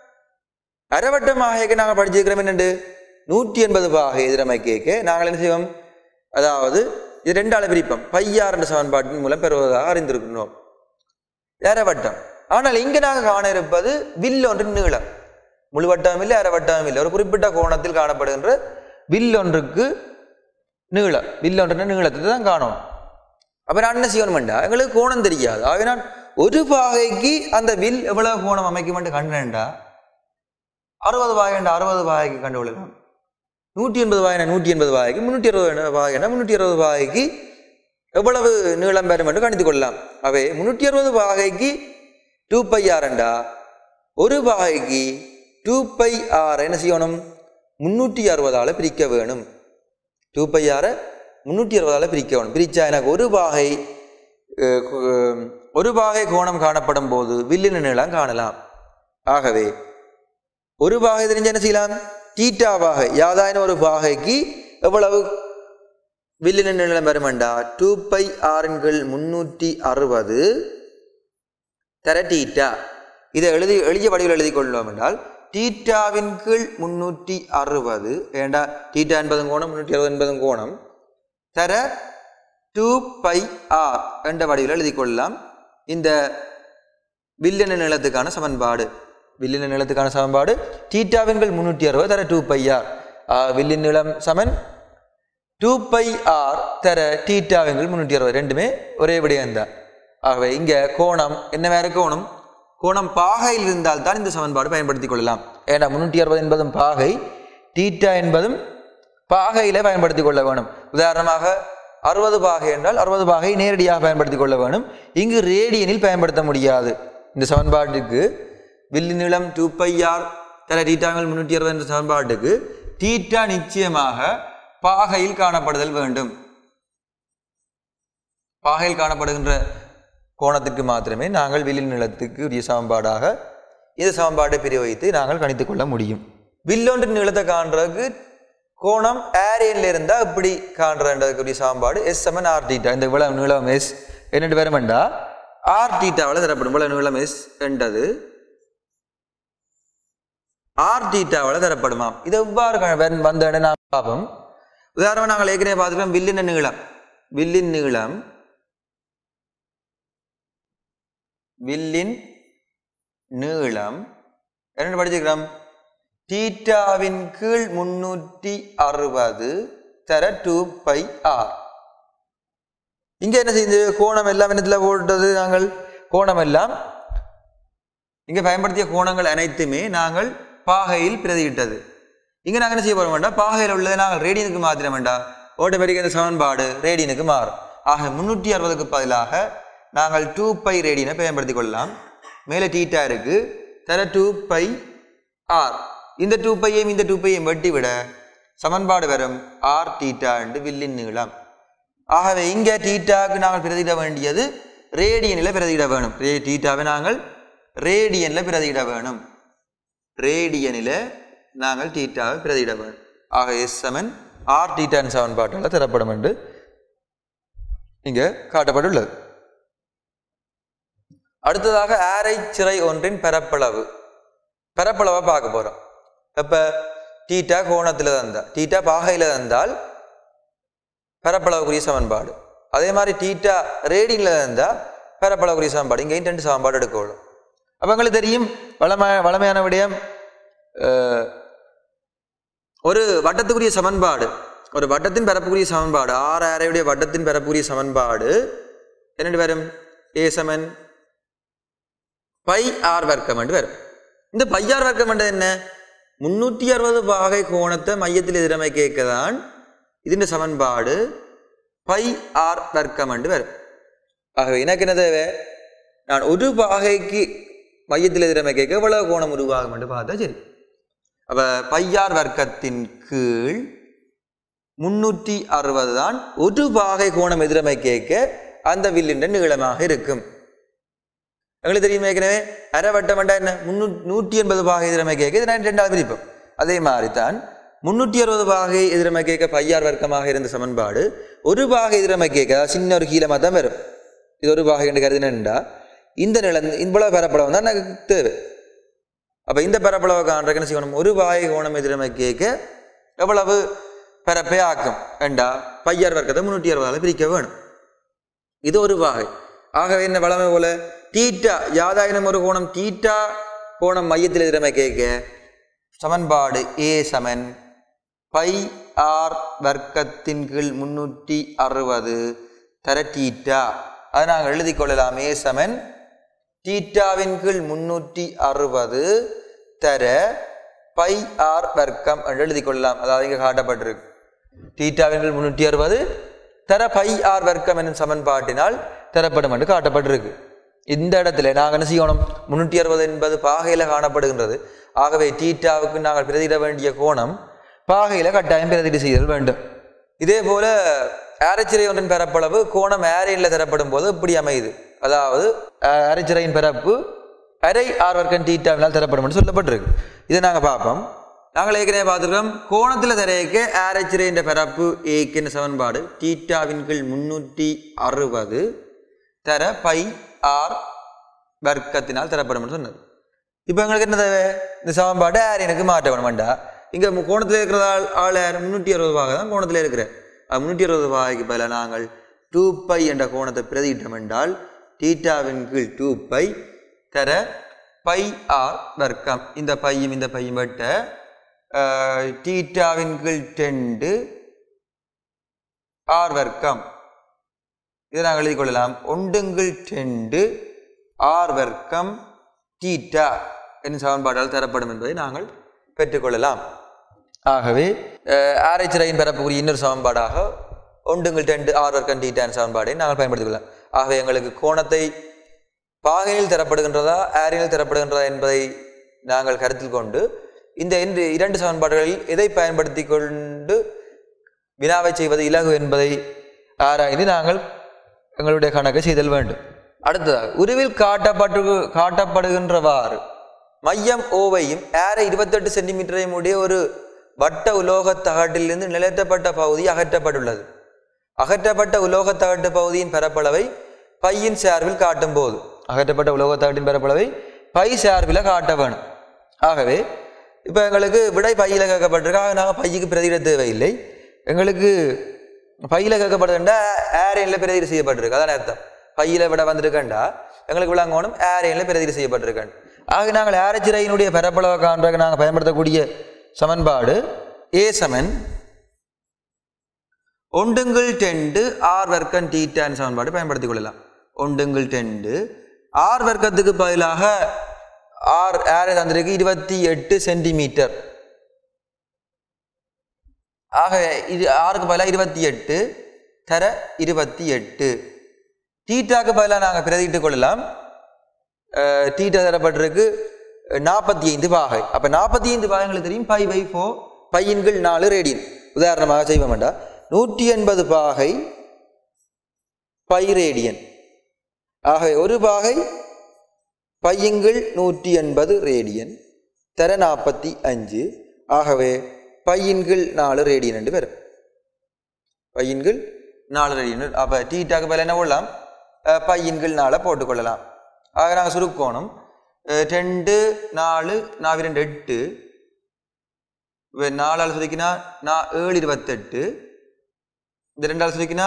A: அரைவட்டமாக நாங்கள் படிச்சிருக்கிறோம் என்னண்டு நூற்றி எண்பது பாகை எதிரமை கேட்க நாங்கள் என்ன செய்வோம் அதாவது இது ரெண்டால பிரிப்போம் பையார் என்ற சமன்பாட்டின் மூலம் பெறுவதாக அறிந்திருக்கிறோம் அரைவட்டம் ஆனால் இங்கே நாங்கள் காண இருப்பது வில் ஒன்றின் நீளம் முழு வட்டம் இல்லை அரைவட்டம் இல்லை ஒரு குறிப்பிட்ட கோணத்தில் காணப்படுகின்ற வில் ஒன்றுக்கு நீளம் வில் ஒன்றின் நீளத்தை தான் காணணும் அப்போ நான் என்ன செய்யணுமெண்டா எங்களுக்கு கோணம் தெரியாது ஆகவே நான் ஒரு பாகைக்கு அந்த வில் எவ்வளவு கோணம் அமைக்குமென்று கண்டேன்டா அறுபது பாகைண்டா அறுபது பாகைக்கு கண்டுகொள்ளலாம் நூற்றி எண்பது பாகைனா நூற்றி எண்பது பாகைக்கு முந்நூற்றி அறுபது பாகைனா முந்நூற்றி அறுபது பாகைக்கு எவ்வளவு நீளம் பெறும் என்று கணித்துக் கொள்ளலாம் அவை முந்நூற்றி அறுபது பாகைக்கு டூ பை ஆர்ண்டா ஒரு பாகைக்கு டூ பை ஆர் என்ன செய்யணும் முந்நூற்றி அறுபதால் பிரிக்க வேணும் டூ பை ஆரை முந்நூற்றி அறுபதால் பிரிக்க வேணும் பிரித்தா எனக்கு ஒரு பாகை அஹ், கு- ஒரு பாகை கோணம் காணப்படும் போது வில்லின் நீளம் காணலாம் ஆகவே ஒரு பாகை தெரிஞ்ச என்ன செய்யலாம் டீட்டா பாகை யாதாயின ஒரு பாகைக்கு எவ்வளவு வில்லின் நிலம் வருமண்டா டூ பை ஆறுங்கள் முன்னூற்றி அறுபது தர டீட்டா இதை எழுதி எளிய வடிவில் எழுதி கொள்ளலாம் என்றால் டீட்டாவின் கீழ் முன்னூற்றி அறுபது ஏண்டா டீட்டா என்பதும் கோணம் முன்னூற்றி அறுபது என்பதும் கோணம் தர டூ பை ஆர் என்ற வடிவில் எழுதி கொள்ளலாம் இந்த வில்லின நிலத்துக்கான சமன்பாடு வில்லின நிலத்துக்கான சமன்பாடு டீட்டாவின்கள் முன்னூற்றி அறுபது தர டூ பை ஆர் வில்லின் நிலம் சமன் டூ பை ஆர் தர டீட்டாவின்கள் முன்னூற்றி அறுபது ரெண்டுமே ஒரே விடயம்தான் ஆகவே இங்கே கோணம் என்ன வேற கோணம் கோணம் பாகையில் இருந்தால் தான் இந்த சமன்பாடு பயன்படுத்திக் கொள்ளலாம் ஏன்னா முன்னூற்றி அறுபது என்பதும் பாகை டீட்டா என்பதும் பாகையில பயன்படுத்திக் கொள்ள வேணும் உதாரணமாக அறுபது பாகை என்றால் அறுபது பாகை நேரடியாக பயன்படுத்திக் கொள்ள வேணும் இங்கு ரேடியனில் பயன்படுத்த முடியாது இந்த சமன்பாட்டுக்கு வில்லி நிலம் டூ பை ஆர் தர டீட்டாங்கள் முன்னூற்றி அறுபது என்ற சமன்பாட்டுக்கு டீட்டா நிச்சயமாக பாகையில் காணப்படுதல் வேண்டும் பாகையில் காணப்படுகின்ற கோணத்திற்கு மாத்திரமே நாங்கள் வில்லின் நிலத்துக்கு உரிய சமன்பாடாக இந்த சமன்பாட்டை பிரயோகித்து நாங்கள் கணித்துக் கொள்ள முடியும் வில்லொன்றின் நிலத்தை காண்றதுக்கு கோணம் ஏரியன்ல இருந்தா இப்படி காண்றதுக்குரிய சமன்பாடு எஸ் செவன் ஆர் டீட்டா இந்த இவ்வளவு நீளம் எஸ் என்னட்டு வருமெண்டா ஆர் டீட்டாவில் தரப்படும் இவ்வளவு நீளம் எஸ் என்றது ஆர் டீட்டாவில் தரப்படுமாம் இது எவ்வாறு க- வந்- வந்தேன்னு நான் பார்ப்போம் உதாரணமாக நாங்கள் ஏற்கனவே பார்த்துக்கலாம் வில்லின் நீளம் வில்லின் நீளம் வில்லின் நீளம் என்ன படிச்சுக்கிறோம் தீட்டாவின் கீழ் முன்னூற்றி அறுபது தர டூ பை ஆர் இங்க என்ன செய்யுது கோணம் எல்லாம் என்னத்துல போட்டது நாங்கள் கோணம் எல்லாம் இங்க பயன்படுத்திய கோணங்கள் அனைத்துமே நாங்கள் பாகையில் பிரதியிட்டது இங்க நாங்கள் என்ன செய்ய போறோம் வேண்டாம் பாகையில் உள்ளதை நாங்கள் ரேடியனுக்கு மாத்திர வேண்டாம் ஆட்டோமேட்டிக் இந்த சமன்பாடு ரேடியனுக்கு மாறும் ஆக முன்னூற்றி அறுபதுக்கு பதிலாக நாங்கள் டூ பை ரேடியனை பயன்படுத்திக் கொள்ளலாம் மேலே டீட்டா இருக்கு தர டூ பை ஆர் இந்த டூ பையையும் இந்த டூ பையையும் வெட்டி விட சமன்பாடு வரும் ஆர் டீட்டா என்று வில்லின் நீளம் ஆகவே இங்கே டீட்டாவுக்கு நாங்கள் பிரதியிட வேண்டியது ரேடியனில் பிரதியிட வேணும் ரே டீட்டாவை நாங்கள் ரேடியனில் பிரதியிட வேணும் ரேடியனில் நாங்கள் டீட்டாவை பிரதியிட வேணும் ஆக எஸ் செவன் ஆர் டீட்டான் சமன்பாட்டால் தரப்படும் என்று இங்கே காட்டப்பட்டுள்ளது அடுத்ததாக ஆரை சிறை ஒன்றின் பரப்பளவு பரப்பளவை பார்க்க போகிறோம் இப்போ டீட்டா கோணத்தில் தந்தா டீட்டா பாகையில் தந்தால் பரப்பளவுக்குரிய சமன்பாடு அதே மாதிரி டீட்டா ரேடிங்கில் இருந்தால் பரப்பளவுக்குரிய சமன்பாடு இங்கேயும் ரெண்டு சமன்பாடு எடுக்கணும் அப்போ எங்களுக்கு தெரியும் வளம வளமையான விடயம் அஹ், ஒரு வட்டத்துக்குரிய சமன்பாடு ஒரு வட்டத்தின் பரப்புக்குரிய சமன்பாடு ஆறு அரையுடைய வட்டத்தின் பரப்புக்குரிய சமன்பாடு என்னென்று வரும் ஏ சமன் பை ஆர் வர்க்கம் என்று வரும் இந்த பை ஆர் வர்க்கம் என்றது என்ன முன்னூற்றி அறுபது பாகை கோணத்தை மையத்தில் எதிரமை கேட்கதான் ഇതിന്റെ சமன்பாடு பை ஆர் வர்க்கம் என்று வரும் ஆகவே எனக்கு என்ன தேவை நான் ஒரு பாகைக்கு மையத்தில் எதிரமை கேட்க எவ்வளவு கோணம் உருவாகும் என்று பார்த்தா சரி அப்ப பையார் வர்க்கத்தின் கீழ் முன்னூற்றி அறுபது தான் ஒரு பாகை கோணம் எதிரமை கேட்க அந்த வில்லின் நீளமாக இருக்கும் எங்களுக்கு தெரியும் ஏற்கனவே அரை வட்டம் வேண்டா என்ன முன்னூ நூற்றி எண்பது பாகை எதிரமை கேட்க இது நான் ரெண்டாவது பிரிப்போம் அதே மாதிரி தான் முன்னூற்றி அறுபது பாகை எதிரமை கேட்க பையார் வர்க்கமாக இருந்த சமன்பாடு ஒரு பாகை எதிரமை கேட்க அதாவது சின்ன ஒரு கீழமாக தான் வரும் இது ஒரு பாகை என்று கருதினா இந்த நில இவ்வளவு பரப்பளவு தான் எனக்கு தேவை அப்போ இந்த பரப்பளவை காண்றதுக்கு என்ன செய்யணும் ஒரு பாகை கோணம் எதிரமை கேட்க எவ்வளவு பரப்பே ஆக்கும் வேண்டா பையார் வர்க்கத்தை முன்னூற்றி அறுபதால் பிரிக்க வேணும் இது ஒரு பாகை ஆகவே என்ன வளமை போல டீட்டா யாதாயினும் ஒரு கோணம் டீட்டா கோணம் மையத்தில் எதிரமை கேட்க சமன்பாடு ஏ சமன் பை ஆர் வர்க்கத்தின் கீழ் முன்னூற்றி அறுபது தர டீட்டா அதை நாங்கள் எழுதி கொள்ளலாம் ஏ சமன் டீட்டாவின் கீழ் முன்னூற்றி அறுபது தர பை ஆர் வர்க்கம் என்று எழுதி கொள்ளலாம் அதாவது இங்கே காட்டப்பட்டிருக்கு டீட்டாவின் கீழ் முன்னூற்றி அறுபது தர பை ஆர் வர்க்கம் என்னும் சமன்பாட்டினால் தரப்படும் என்று காட்டப்பட்டிருக்கு இந்த இடத்துல நாங்கள் என்ன செய்யணும் முன்னூற்றி அறுபது என்பது பாகையில் காணப்படுகின்றது ஆகவே டீட்டாவுக்கு நாங்கள் பிரதியிட வேண்டிய கோணம் பாகையில் கட்டாயம் பிரதியிட செய்தல் வேண்டும் இதே போல ஆரைச்சிறை ஒன்றின் பரப்பளவு கோணம் ஆரையில் தரப்படும் போது இப்படி அமையுது அதாவது அஹ், அரைச்சிறையின் பரப்பு அரை ஆர் வர்க்கம் டீட்டாவினால் தரப்படும் என்று சொல்லப்பட்டிருக்கு இதை நாங்கள் பார்ப்போம் நாங்கள் ஏற்கனவே பார்த்துருக்கோம் கோணத்தில் தரையக்க ஆரைச்சிறையின் பரப்பு ஏக்கின் சமன்பாடு டீட்டாவின் கீழ் முன்னூற்றி அறுபது தர பை ஆர் வர்க்கத்தினால் தரப்படும் என்று சொன்னது இப்போ எங்களுக்கு என்ன தேவை இந்த சமன்பாடு ஆரியனுக்கு மாற்ற வேணுமாண்டா இங்கே கோணத்தில் இருக்கிற ஆள் ஆள் யார் முந்நூற்றி அறுபது பாகை தான் கோணத்தில் இருக்கிற முந்நூற்றி அறுபது பாகைக்கு பதிலாக நாங்கள் டூ பை என்ற கோணத்தை பிரதியிட்டோம் என்றால் டீட்டாவின் கீழ் டூ பை தர பை ஆர் வர்க்கம் இந்த பையும் இந்த பையும் வெட்ட அஹ், டீட்டாவின் கீழ் டெண்டு ஆர் வர்க்கம் இதை நாங்கள் எழுதிக் கொள்ளலாம் ஒண்டுங்கள் டெண்டு ஆர் வர்க்கம் டீட்டா என்னும் சமன்பாட்டால் தரப்படும் என்பதை நாங்கள் பெற்றுக்கொள்ளலாம் ஆகவே ஆரைச்சிறையின் பரப்புக்குரிய இன்னொரு சமன்பாடாக ஒண்டுங்கள் டெண்டு ஆர் வர்க்கம் டீட்டான் சமன்பாடை நாங்கள் பயன்படுத்திக் கொள்ளலாம் ஆகவே எங்களுக்கு கோணத்தை பாகையில் தரப்படுகின்றதா ஆரியனில் தரப்படுகின்றதா என்பதை நாங்கள் கருத்தில் கொண்டு இந்த இரண்டு இரண்டு சமன்பாடுகளில் எதை பயன்படுத்தி கொண்டு வினாவை செய்வது இலகு என்பதை ஆராய்ந்து நாங்கள் எங்களுடைய கணக்கை செய்தல் வேண்டும் அடுத்ததாக உருவில் காட்டப்பட்டு காட்டப்படுகின்றவாறு மையம் ஓவையும் ஏற இருபத்தெட்டு சென்டிமீட்டரையும் உடைய ஒரு வட்ட உலோகத் தகட்டிலிருந்து நிலையற்றப்பட்ட பகுதி அகற்றப்பட்டுள்ளது அகற்றப்பட்ட உலோகத் தகட்டு பகுதியின் பரப்பளவை பையின் சார்பில் காட்டும் போது அகற்றப்பட்ட உலோகத் தகட்டின் பரப்பளவை பை சார்பில் காட்ட வேணும் ஆகவே இப்போ எங்களுக்கு விடை பையில் கேட்கப்பட்டிருக்கு ஆக நாங்கள் பையுக்கு பிரதியிட தேவையில்லை எங்களுக்கு பையில் கேட்கப்படுதுண்டா ஏரியனில் பிரதியிட செய்யப்பட்டிருக்கு அதான் அர்த்தம் பையில விட வந்திருக்கேன்டா எங்களுக்கு விளங்கணும் ஏரையில் பிரதிநிதி செய்யப்பட்டிருக்கேன் ஆக நாங்கள் ஏரச்சிறையினுடைய பரப்பளவை காண்றதுக்கு நாங்கள் பயன்படுத்தக்கூடிய சமன்பாடு ஏ சமன் ஒண்டுங்கள் டெண்டு ஆர் வர்க்கம் டீட்டான் சமன்பாடு பயன்படுத்திக் கொள்ளலாம் ஒண்டுங்கள் டெண்டு ஆர் வர்க்கத்துக்கு பதிலாக ஆர் ஏரை தந்திருக்கு இருபத்தி எட்டு சென்டிமீட்டர் ஆக இது ஆறுக்கு பதிலாக இருபத்தி எட்டு தர இருபத்தி எட்டு டீட்டாக்கு பதிலாக நாங்கள் பிரதிட்டு கொள்ளலாம் அஹ், டீட்டா தரப்பட்டிருக்கு நாற்பத்தி ஐந்து பாகை அப்போ நாற்பத்தி ஐந்து பாகங்களுக்கு தெரியும் பை பை ஃபோ பையன்கள் நாலு ரேடியன் உதாரணமாக செய்வோம் வேண்டாம் நூற்றி எண்பது பாகை பை ரேடியன் ஆகவே ஒரு பாகை பையன்கள் நூற்றி எண்பது ரேடியன் தர நாற்பத்தி அஞ்சு ஆகவே பையன்கள் நாலு ரேடியன் என்று வரும் பையன்கள் நாலு ரேடியன் அப்போ டீட்டாக்கு பதில் என்ன கொள்ளலாம் அஹ், பையன்கள் நாளை போட்டுக்கொள்ளலாம் ஆக நாங்கள் சுருக்கோணம் அஹ், ரெண்டு நாலு நாலு ரெண்டு எட்டு இவ நாலாள் சுருக்கினா நான் ஏழு இருபத்தெட்டு இந்த ரெண்டாள் சுருக்கினா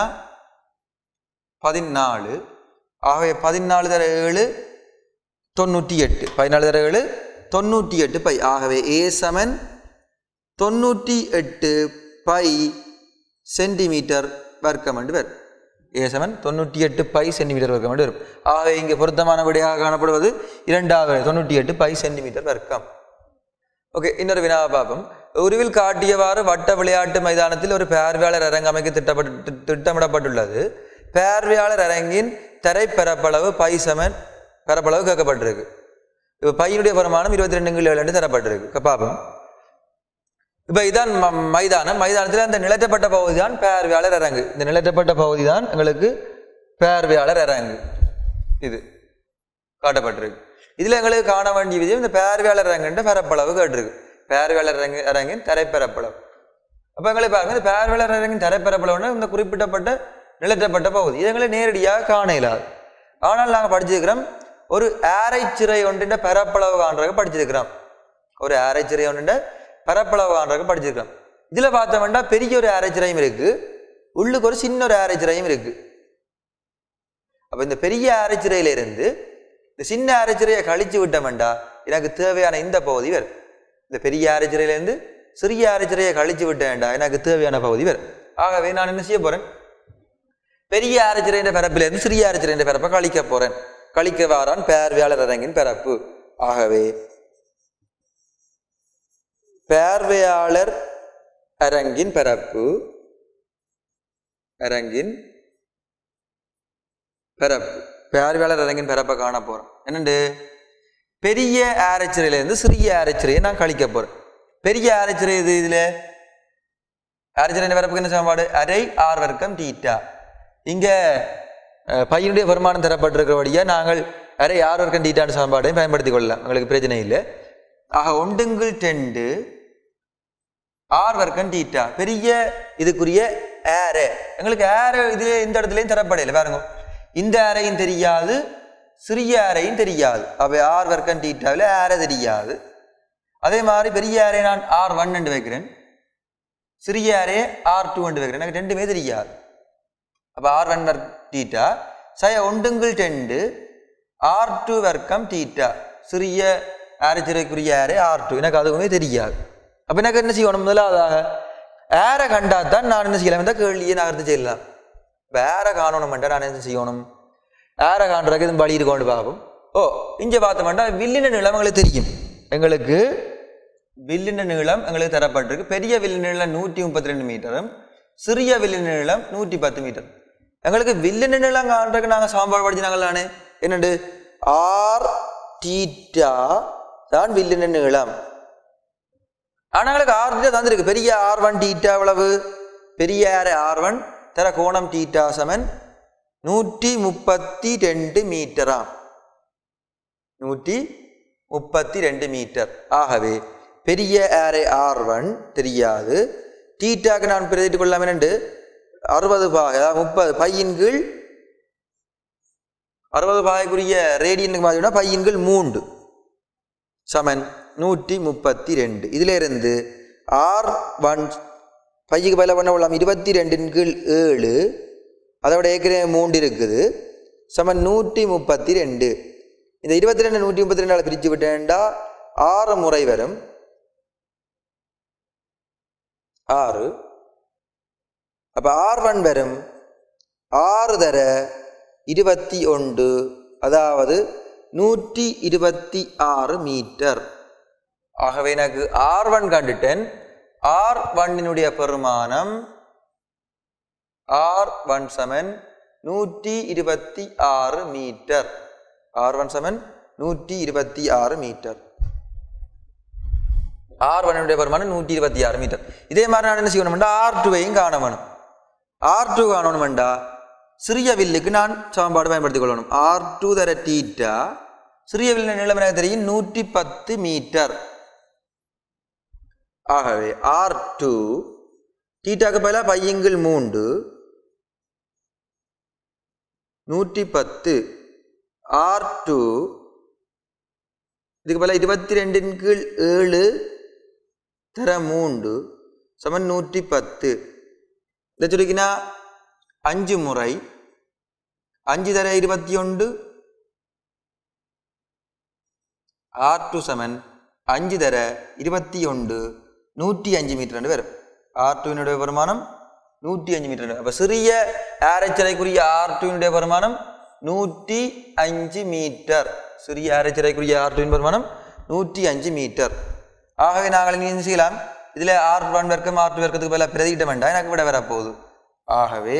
A: பதினாலு ஆகவே பதினாலு தர ஏழு தொண்ணூற்றி எட்டு பதினாலு தர ஏழு தொண்ணூற்றி எட்டு பை ஆகவே ஏ சமன் தொண்ணூற்றி எட்டு பை சென்டிமீட்டர் வர்க்கம் என்று வரும் ஏ சமன் தொண்ணூற்றி எட்டு பை சென்டிமீட்டர் வர்க்கம் என்று வரும் ஆகவே இங்கே பொருத்தமான விடையாக காணப்படுவது இரண்டாவது தொண்ணூற்றி எட்டு பை சென்டிமீட்டர் வர்க்கம் ஓகே இன்னொரு வினாவை பார்ப்போம் உருவில் காட்டியவாறு வட்ட விளையாட்டு மைதானத்தில் ஒரு பார்வையாளர் அரங்கு அமைக்க திட்டப்பட்டு திட்டமிடப்பட்டுள்ளது பார்வையாளர் அரங்கின் தரைப்பரப்பளவு பை சமன் பரப்பளவு கேட்கப்பட்டிருக்கு இப்போ பையனுடைய பிரமாணம் இருபத்தி ரெண்டு ஏழு தரப்பட்டிருக்கு இப்ப பார்ப்போம் இப்போ இதான் ம- மைதானம் மைதானத்தில் அந்த நிலற்றப்பட்ட பகுதி தான் பார்வையாளர் அரங்கு இந்த நிலற்றப்பட்ட பகுதி தான் எங்களுக்கு பார்வையாளர் அரங்கு இது காட்டப்பட்டிருக்கு இதில் எங்களுக்கு காண வேண்டிய விதம் இந்த பார்வையாளர் அரங்குன்ற பரப்பளவு கேட்டிருக்கு பார்வையாளர் அரங்கு அரங்கின் தரைப்பரப்பளவு அப்போ எங்களுக்கு பாருங்க இந்த பார்வையாளர் அரங்கின் தரைப்பரப்பளவுன்னா இந்த குறிப்பிட்டப்பட்ட நிலற்றப்பட்ட பகுதி இது எங்களை நேரடியாக காண இயலாது ஆனால் நாங்கள் படிச்சிருக்கிறோம் ஒரு ஆரைச்சிறை ஒன்றின் பரப்பளவு காண்றதுக்கு படிச்சிருக்கிறோம் ஒரு ஆரைச்சிறை ஒன்றின் பரப்பளவு காண்றதுக்கு படிச்சிருக்கிறோம் இதில் பார்த்தோம்னா பெரிய ஒரு ஆரைச்சிறையும் இருக்கு உள்ளுக்கு ஒரு சின்ன ஒரு ஆரைச்சிறையும் இருக்கு அப்போ இந்த பெரிய அரைச்சிறையிலிருந்து இந்த சின்ன அரைச்சிறையை கழிச்சு விட்டோம்டா எனக்கு தேவையான இந்த பகுதி வரும் இந்த பெரிய அரைச்சிறையிலேருந்து சிறிய அரைச்சிறையை கழிச்சு விட்டேன்டா எனக்கு தேவையான பகுதி வரும் ஆகவே நான் என்ன செய்ய போறேன் பெரிய அரைச்சிறையின் பரப்பிலிருந்து சிறிய அரைச்சிறையின் பரப்பை கழிக்க போறேன் கழிக்க வாரான் பார்வையாளர் அரங்கின் பரப்பு ஆகவே பார்வையாளர் அரங்கின் பரப்பு அரங்கின் பிறப்பு பார்வையாளர் அரங்கின் பிறப்பை காண போறோம் என்னண்டு பெரிய ஆரைச்சிறையிலேருந்து சிறிய ஆரைச்சிறையை நான் கழிக்க போறேன் பெரிய ஆரைச்சிறை இது இதுல ஆரைச்சிறை பிறப்புக்கு என்ன சமன்பாடு அரை ஆர் வர்க்கம் டீட்டா இங்க அஹ், பையனுடைய வருமானம் தரப்பட்டிருக்கிறபடியா நாங்கள் அரை ஆர் வர்க்கம் டீட்டான சமன்பாடையும் பயன்படுத்திக் கொள்ளலாம் உங்களுக்கு பிரச்சனை இல்லை ஆக ஒண்டுங்கள் டெண்டு ஆர் வர்க்கம் டீட்டா பெரிய இதுக்குரிய ஏரே எங்களுக்கு ஏரே இது இந்த இடத்துலையும் தரப்படையில பாருங்க இந்த அறையும் தெரியாது சிறிய அறையும் தெரியாது அவை ஆர் வர்க்கம் டீட்டாவில் ஏரே தெரியாது அதே மாதிரி பெரிய அறை நான் ஆர் ஒன் என்று வைக்கிறேன் சிறிய அறையை ஆர் டூ என்று வைக்கிறேன் எனக்கு ரெண்டுமே தெரியாது அப்போ ஆர் ஒன் வர்க் டீட்டா சய ஒண்டுங்கள் டெண்டு ஆர் டூ வர்க்கம் டீட்டா சிறிய ஆரச்சிறைக்குரிய ஏரே ஆர் டூ எனக்கு அதுவுமே தெரியாது அப்போ எனக்கு என்ன செய்யணும் முதலாவதாக ஏரை கண்டா தான் நான் என்ன செய்யலாம் இந்த கேள்வியை நகர்த்து செய்யலாம் வேற காணணுமெண்டா நான் என்ன செய்யணும் ஏரை காண்றதுக்கு இது வழி இருக்கோண்டு பார்ப்போம் ஓ இங்கே பார்த்தோம்னா வில்லின நிலம் எங்களுக்கு தெரியும் எங்களுக்கு வில்லின நீளம் எங்களுக்கு தரப்பட்டிருக்கு பெரிய வில்லின நீளம் நூற்றி முப்பத்தி ரெண்டு மீட்டரும் சிறிய வில்லின நீளம் நூற்றி பத்து மீட்டர் எங்களுக்கு வில்லின நீளம் காண்றதுக்கு நாங்கள் சாம்பாடு படிச்சினாங்கள் தானே என்னண்டு ஆர் டீட்டா தான் வில்லின நீளம் ஆனால் எங்களுக்கு ஆர் டீட்டா தந்திருக்கு பெரிய ஆர் ஒன் டீட்டா எவ்வளவு பெரிய ஆர் ஒன் தர கோணம் டீட்டா சமன் நூற்றி முப்பத்தி ரெண்டு மீட்டராம் நூற்றி முப்பத்தி ரெண்டு மீட்டர் ஆகவே பெரிய ஏரை ஆர் ஒன் தெரியாது டீட்டாக்கு நான் பிரதிட்டு கொள்ளாமல் என்று அறுபது பாகை அதாவது முப்பது பையின் கீழ் அறுபது பாகைக்குரிய ரேடியனுக்கு பார்த்தீங்கன்னா பையின் கீழ் மூன்று சமன் நூற்றி முப்பத்தி ரெண்டு இதில் இருந்து ஆர் ஒன் பையுக்கு பதிலாக பண்ண கொள்ளலாம் இருபத்தி ரெண்டின் கீழ் ஏழு அதோட ஏற்கனவே மூன்று இருக்குது சமன் நூற்றி முப்பத்தி ரெண்டு இந்த இருபத்தி ரெண்டு நூற்றி முப்பத்தி ரெண்டால் பிரித்து விட்டேன்டா ஆறு முறை வரும் ஆறு அப்போ ஆர் ஒன் வரும் ஆறு தர இருபத்தி ஒன்று அதாவது நூற்றி இருபத்தி ஆறு மீட்டர் ஆகவே எனக்கு ஆர் ஒன் கண்டுட்டேன் ஆர் ஒன்னினுடைய பெருமானம் ஆர் ஒன் சமன் நூற்றி இருபத்தி ஆறு மீட்டர் ஆர் ஒன் சமன் நூற்றி இருபத்தி ஆறு மீட்டர் ஆர் ஒன்னுடைய பெருமானம் நூற்றி இருபத்தி ஆறு மீட்டர் இதே மாதிரி நான் என்ன செய்யணும்டா ஆர் டூவையும் காண வேணும் ஆர் டூ காணணுமெண்டா சிறிய வில்லுக்கு நான் சமன்பாடு பயன்படுத்திக் கொள்ளணும் ஆர் டூ தர டீட்டா சிறிய வில்லின் நிலம் எனக்கு தெரியும் நூற்றி பத்து மீட்டர் ஆகவே ஆர் டூ டீட்டாக்கு பதிலாக பையங்கள் மூன்று நூற்றி பத்து ஆர் டூ இதுக்கு பதிலாக இருபத்தி ரெண்டின் கீழ் ஏழு தர மூன்று சமன் நூற்றி பத்து இதை சுருக்கினா அஞ்சு முறை அஞ்சு தர இருபத்தி ஒன்று ஆர் டூ சமன் அஞ்சு தர இருபத்தி ஒன்று நூற்றி அஞ்சு மீட்டர் வரும் ஆர் டூவினுடைய வருமானம் நூற்றி அஞ்சு மீட்டர் அப்போ சிறிய ஆரச்சரைக்குரிய ஆர் டூவினுடைய வருமானம் நூற்றி அஞ்சு மீட்டர் சிறிய ஆரச்சரைக்குரிய ஆர் டூவின் வருமானம் நூற்றி அஞ்சு மீட்டர் ஆகவே நாங்கள் இனி என்ன செய்யலாம் இதில் ஆர் ஒன் வர்க்கம் ஆர் டூ வர்க்கத்துக்கு பதிலாக பிரதிகிட்ட வேண்டாம் எனக்கு விட வரப்போகுது ஆகவே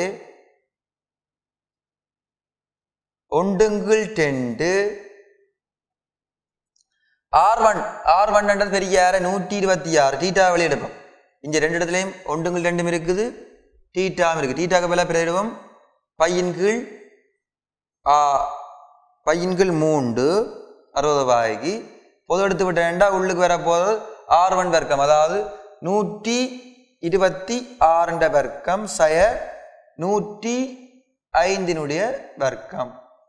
A: ஒண்டுங்குள் டெண்டு ஆர் ஒன் ஆர் ஒன்ன்றது பெரிய ஆற நூற்றி இருபத்தி ஆறு டீட்டா வெளியெடுப்போம் இங்கே ரெண்டு இடத்துலையும் ஒண்டுங்கள் ரெண்டும் இருக்குது டீட்டாவும் இருக்குது டீட்டாக்கு பதிலாக பிரதிடுவோம் பையின் கீழ் ஆ பையின் கீழ் மூன்று அறுபது ரூபாய்க்கு பொது எடுத்து விட்டேன்டா உள்ளுக்கு வரப்போது ஆர் ஒன் வர்க்கம் அதாவது நூற்றி இருபத்தி ஆறுண்ட வர்க்கம் சய நூற்றி ஐந்தினுடைய வர்க்கம்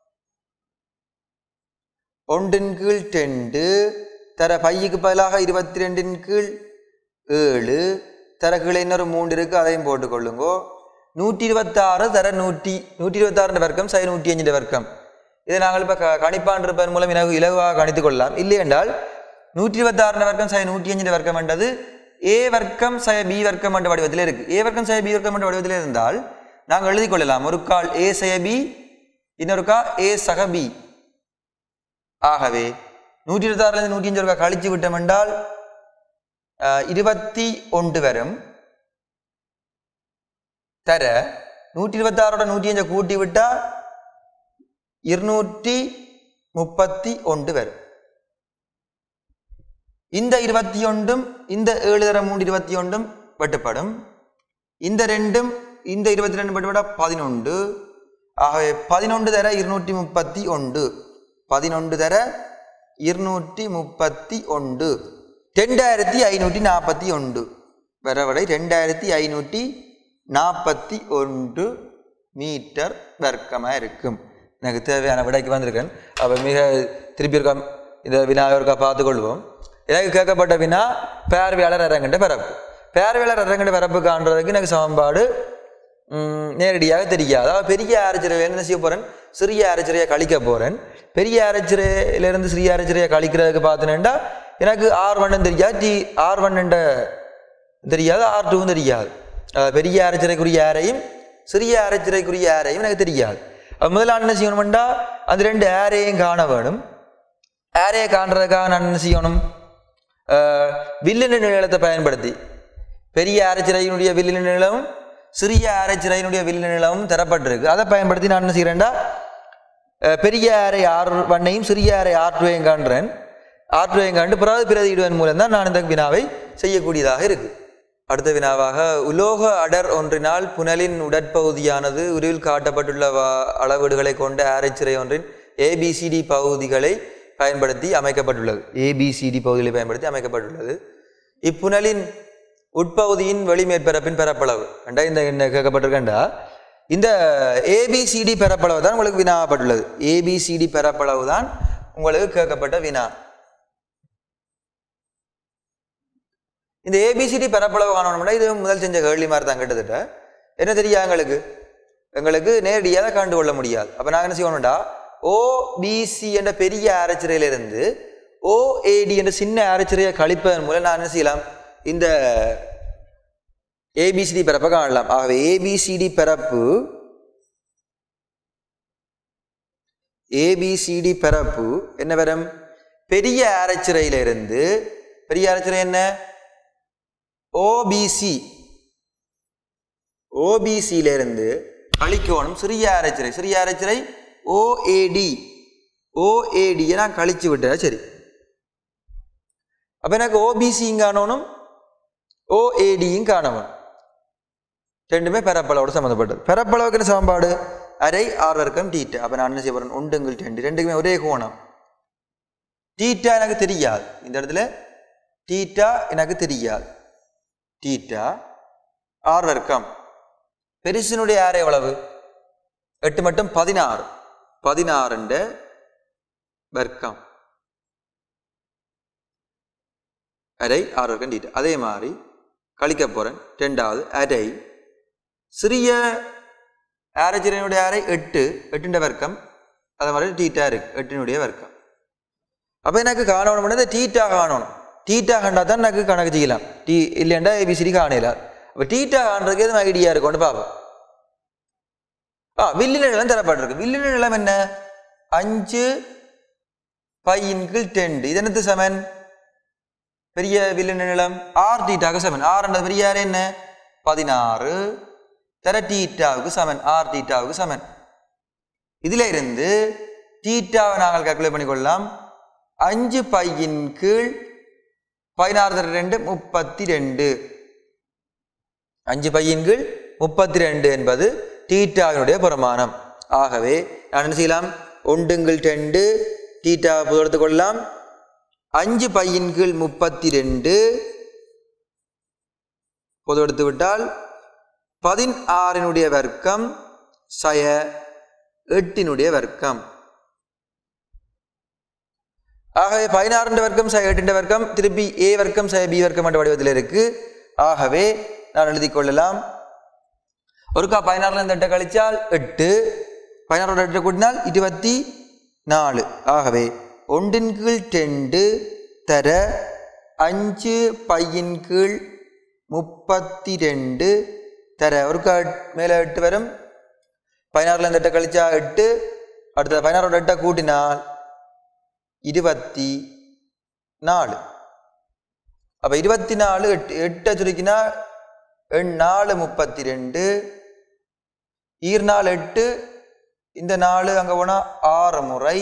A: ஒன்றின் கீழ் டெண்டு தர பையுக்கு பதிலாக இருபத்தி ரெண்டின் கீழ் ஏழு தர கீழே இன்னொரு மூன்று இருக்கு அதையும் போட்டுக்கொள்ளுங்கோ நூற்றி இருபத்தாறு தர நூற்றி நூற்றி இருபத்தாறு வர்க்கம் சை நூற்றி அஞ்சு வர்க்கம் இதை நாங்கள் இப்போ க கணிப்பான் இருப்பதன் மூலம் இலகு இலகுவாக கணித்துக் கொள்ளலாம் இல்லை என்றால் நூற்றி இருபத்தாறு வர்க்கம் சை நூற்றி அஞ்சு வர்க்கம் என்றது ஏ வர்க்கம் சய பி வர்க்கம் என்ற வடிவத்தில் இருக்கு ஏ வர்க்கம் சய பி வர்க்கம் என்ற வடிவத்தில் இருந்தால் நாங்கள் எழுதிக் கொள்ளலாம் ஒரு கால் ஏ சய பி இன்னொரு கா ஏ சக பி ஆகவே நூற்றி இருபத்தாறுலேருந்து நூற்றி அஞ்சு ரூபாய் கழிச்சு விட்டோம் என்றால் அஹ், இருபத்தி ஒன்று வரும் தர நூற்றி இருபத்தாறோட நூற்றி அஞ்சை கூட்டி விட்டா இருநூற்றி முப்பத்தி ஒன்று வரும் இந்த இருபத்தி ஒன்றும் இந்த ஏழு தர மூன்று இருபத்தி ஒன்றும் வெட்டுப்படும் இந்த ரெண்டும் இந்த இருபத்தி ரெண்டு வெட்டுப்பட பதினொன்று ஆகவே பதினொன்று தர இருநூற்றி முப்பத்தி ஒன்று பதினொன்று தர இருநூற்றி முப்பத்தி ஒன்று ரெண்டாயிரத்தி ஐநூற்றி நாற்பத்தி ஒன்று வரவடை ரெண்டாயிரத்தி ஐநூற்றி நாற்பத்தி ஒன்று மீட்டர் வர்க்கமாக இருக்கும் எனக்கு தேவையான விடைக்கு வந்திருக்கேன் அப்போ மிக திருப்பி இருக்கா இந்த வினாவை இருக்கா பார்த்துக்கொள்வோம் எனக்கு கேட்கப்பட்ட வினா பார்வையாளர் அரங்கண்ட பரப்பு பார்வையாளர் அரங்கண்ட பரப்பு காண்றதுக்கு எனக்கு சமன்பாடு ம், நேரடியாக தெரியாது அதாவது பெரிய அரைச்சிறையில் என்ன செய்ய போகிறேன் சிறிய அரைச்சிறையை கழிக்க போகிறேன் பெரிய அரைச்சிறையிலேருந்து சிறிய அரைச்சிறையை கழிக்கிறதுக்கு பார்த்தீங்கன்னா எனக்கு ஆர் ஒன்னு தெரியாது டி ஆர் ஒன்னுன்ற தெரியாது ஆர் டூவும் தெரியாது அஹ் பெரிய அரைச்சிறைக்குரிய ஆரையும் சிறிய அரைச்சிறைக்குரிய ஆரையும் எனக்கு தெரியாது அப்ப முதல்ல நான் என்ன செய்யணும்டா அந்த ரெண்டு ஆரையும் காண வேணும் ஆரையை காண்றதுக்காக நான் என்ன செய்யணும் அஹ் வில்லின நிலத்தை பயன்படுத்தி பெரிய அரைச்சிறையினுடைய வில்லின நிலமும் சிறிய அரைச்சிறையினுடைய வில்லின நிலமும் தரப்பட்டிருக்கு அதை பயன்படுத்தி நான் என்ன செய்கிறேன்டா அஹ் பெரிய அறை ஆர் ஒன்னையும் சிறிய அறை ஆர் டூவையும் காண்றேன் ஆர் டூவையும் காண்டு பிறகு பிரதியிடுவதன் மூலம் தான் நான் இந்த வினாவை செய்யக்கூடியதாக இருக்கு அடுத்த வினாவாக உலோக அடர் ஒன்றினால் புனலின் உடற்பகுதியானது உருவில் காட்டப்பட்டுள்ள வ- அளவீடுகளை கொண்ட ஆரைச்சிறை ஒன்றின் ஏபிசிடி பகுதிகளை பயன்படுத்தி அமைக்கப்பட்டுள்ளது ஏபிசிடி பகுதிகளை பயன்படுத்தி அமைக்கப்பட்டுள்ளது இப்புனலின் உட்பகுதியின் வெளிமேற்பரப்பின் பரப்பளவு கண்டா இந்த என்ன கேட்கப்பட்டிருக்கண்டா இந்த ஏபிசிடி பரப்பளவு தான் உங்களுக்கு வினாப்பட்டுள்ளது ஏபிசிடி பரப்பளவு தான் உங்களுக்கு கேட்கப்பட்ட வினா இந்த ஏபிசிடி பரப்பளவு காணணும்னா இது முதல் செஞ்ச கேள்வி மாதிரி தான் கிட்டத்தட்ட என்ன தெரியா எங்களுக்கு எங்களுக்கு நேரடியாக கண்டு கொள்ள முடியாது அப்போ நாங்கள் என்ன செய்யணும்டா ஓபிசி என்ற பெரிய அரைச்சிறையிலிருந்து ஓஏடி என்ற சின்ன அரைச்சிறையை கழிப்பதன் மூலம் நான் என்ன செய்யலாம் இந்த ஏபிசிடி பிறப்பை காணலாம் ஆகவே ஏபிசிடி பிறப்பு ஏபிசிடி பிறப்பு என்ன வரும் பெரிய அரைச்சிறையிலிருந்து பெரிய அரைச்சிறை என்ன ஓபிசி ஓபிசியிலிருந்து கழிக்கணும் சிறிய அரைச்சிறை சிறிய அரைச்சிறை ஓஏடி ஓஏடியை நான் கழிச்சு விட்டேன் சரி அப்போ எனக்கு ஓபிசியும் காணணும் ஓஏடியும் காணணும் ரெண்டுமே பெறப்பளவோட சம்மந்தப்பட்டது பெறப்பளவுக்கு சமன்பாடு அரை ஆறு வர்க்கம் டீட்டா அப்போ நான் என்ன செய்ய போறேன் ஒன்றுங்கள் ரெண்டு ரெண்டுக்குமே ஒரே கோணம் டீட்டா எனக்கு தெரியாது இந்த இடத்துல டீட்டா எனக்கு தெரியாது டீட்டா ஆறு வர்க்கம் பெருசினுடைய ஆறு எவ்வளவு எட்டு மட்டும் பதினாறு பதினாறுண்ட வர்க்கம் அரை ஆறு வர்க்கம் டீட்டா அதே மாதிரி கழிக்க போறேன் ரெண்டாவது அரை சிறிய ஆரச்சிரனுடைய அரை எட்டு எட்டுண்ட வர்க்கம் அதே மாதிரி டீட்டா இருக்கு எட்டினுடைய வர்க்கம் அப்போ எனக்கு காணணும் இந்த டீட்டா காணணும் டீட்டா கண்டா தான் எனக்கு கணக்கு செய்யலாம் டீ இல்லைண்டா ஏபிசிடி காணல அப்போ டீட்டா காண்றதுக்கு எதுவும் ஐடியா இருக்கும்னு பார்ப்போம் ஆ வில்லின நிலம் தரப்பட்டிருக்கு வில்லின நிலம் என்ன அஞ்சு பையின்கள் டெண்டு இது என்னது சமன் பெரிய வில்லின நிலம் ஆர் டீட்டாக சமன் ஆறுன்றது பெரிய ஆறு என்ன பதினாறு தர டீட்டாவுக்கு சமன் ஆர் டீட்டாவுக்கு சமன் இதுல இருந்து டீட்டாவை நாங்கள் கால்குலேட் பண்ணிக்கொள்ளலாம் அஞ்சு பையின் கீழ் பதினாறு தர ரெண்டு முப்பத்தி ரெண்டு அஞ்சு பையின் கீழ் முப்பத்தி ரெண்டு என்பது டீட்டாவினுடைய பிரமாணம் ஆகவே நான் என்ன செய்யலாம் ஒண்டுங்கள் ரெண்டு டீட்டா எடுத்துக்கொள்ளலாம் அஞ்சு பையின் கீழ் முப்பத்தி ரெண்டு பொது எடுத்து விட்டால் பதினாறினுடைய வர்க்கம் சய எட்டினுடைய வர்க்கம் ஆகவே பதினாறுன்ற வர்க்கம் சய எட்டுன்ற வர்க்கம் திருப்பி ஏ வர்க்கம் சய பி வர்க்கம் என்ற வடிவத்தில் இருக்கு ஆகவே நான் எழுதிக் கொள்ளலாம் ஒருக்கா பதினாறுல இருந்து எட்டை கழிச்சால் எட்டு பதினாறோட எட்டை கூட்டினால் இருபத்தி நாலு ஆகவே ஒன்றின் கீழ் ரெண்டு தர அஞ்சு பையின் கீழ் முப்பத்தி ரெண்டு தர ஒருக்கா மேலே எட்டு வரும் பதினாறுல இருந்து எட்டை கழிச்சா எட்டு அடுத்த பதினாறோட எட்டை கூட்டினால் இருபத்தி நாலு அப்போ இருபத்தி நாலு எட்டு எட்டை சுருக்கினா எண் நாலு முப்பத்தி ரெண்டு ஈர் நாள் எட்டு இந்த நாலு அங்கே போனால் ஆறு முறை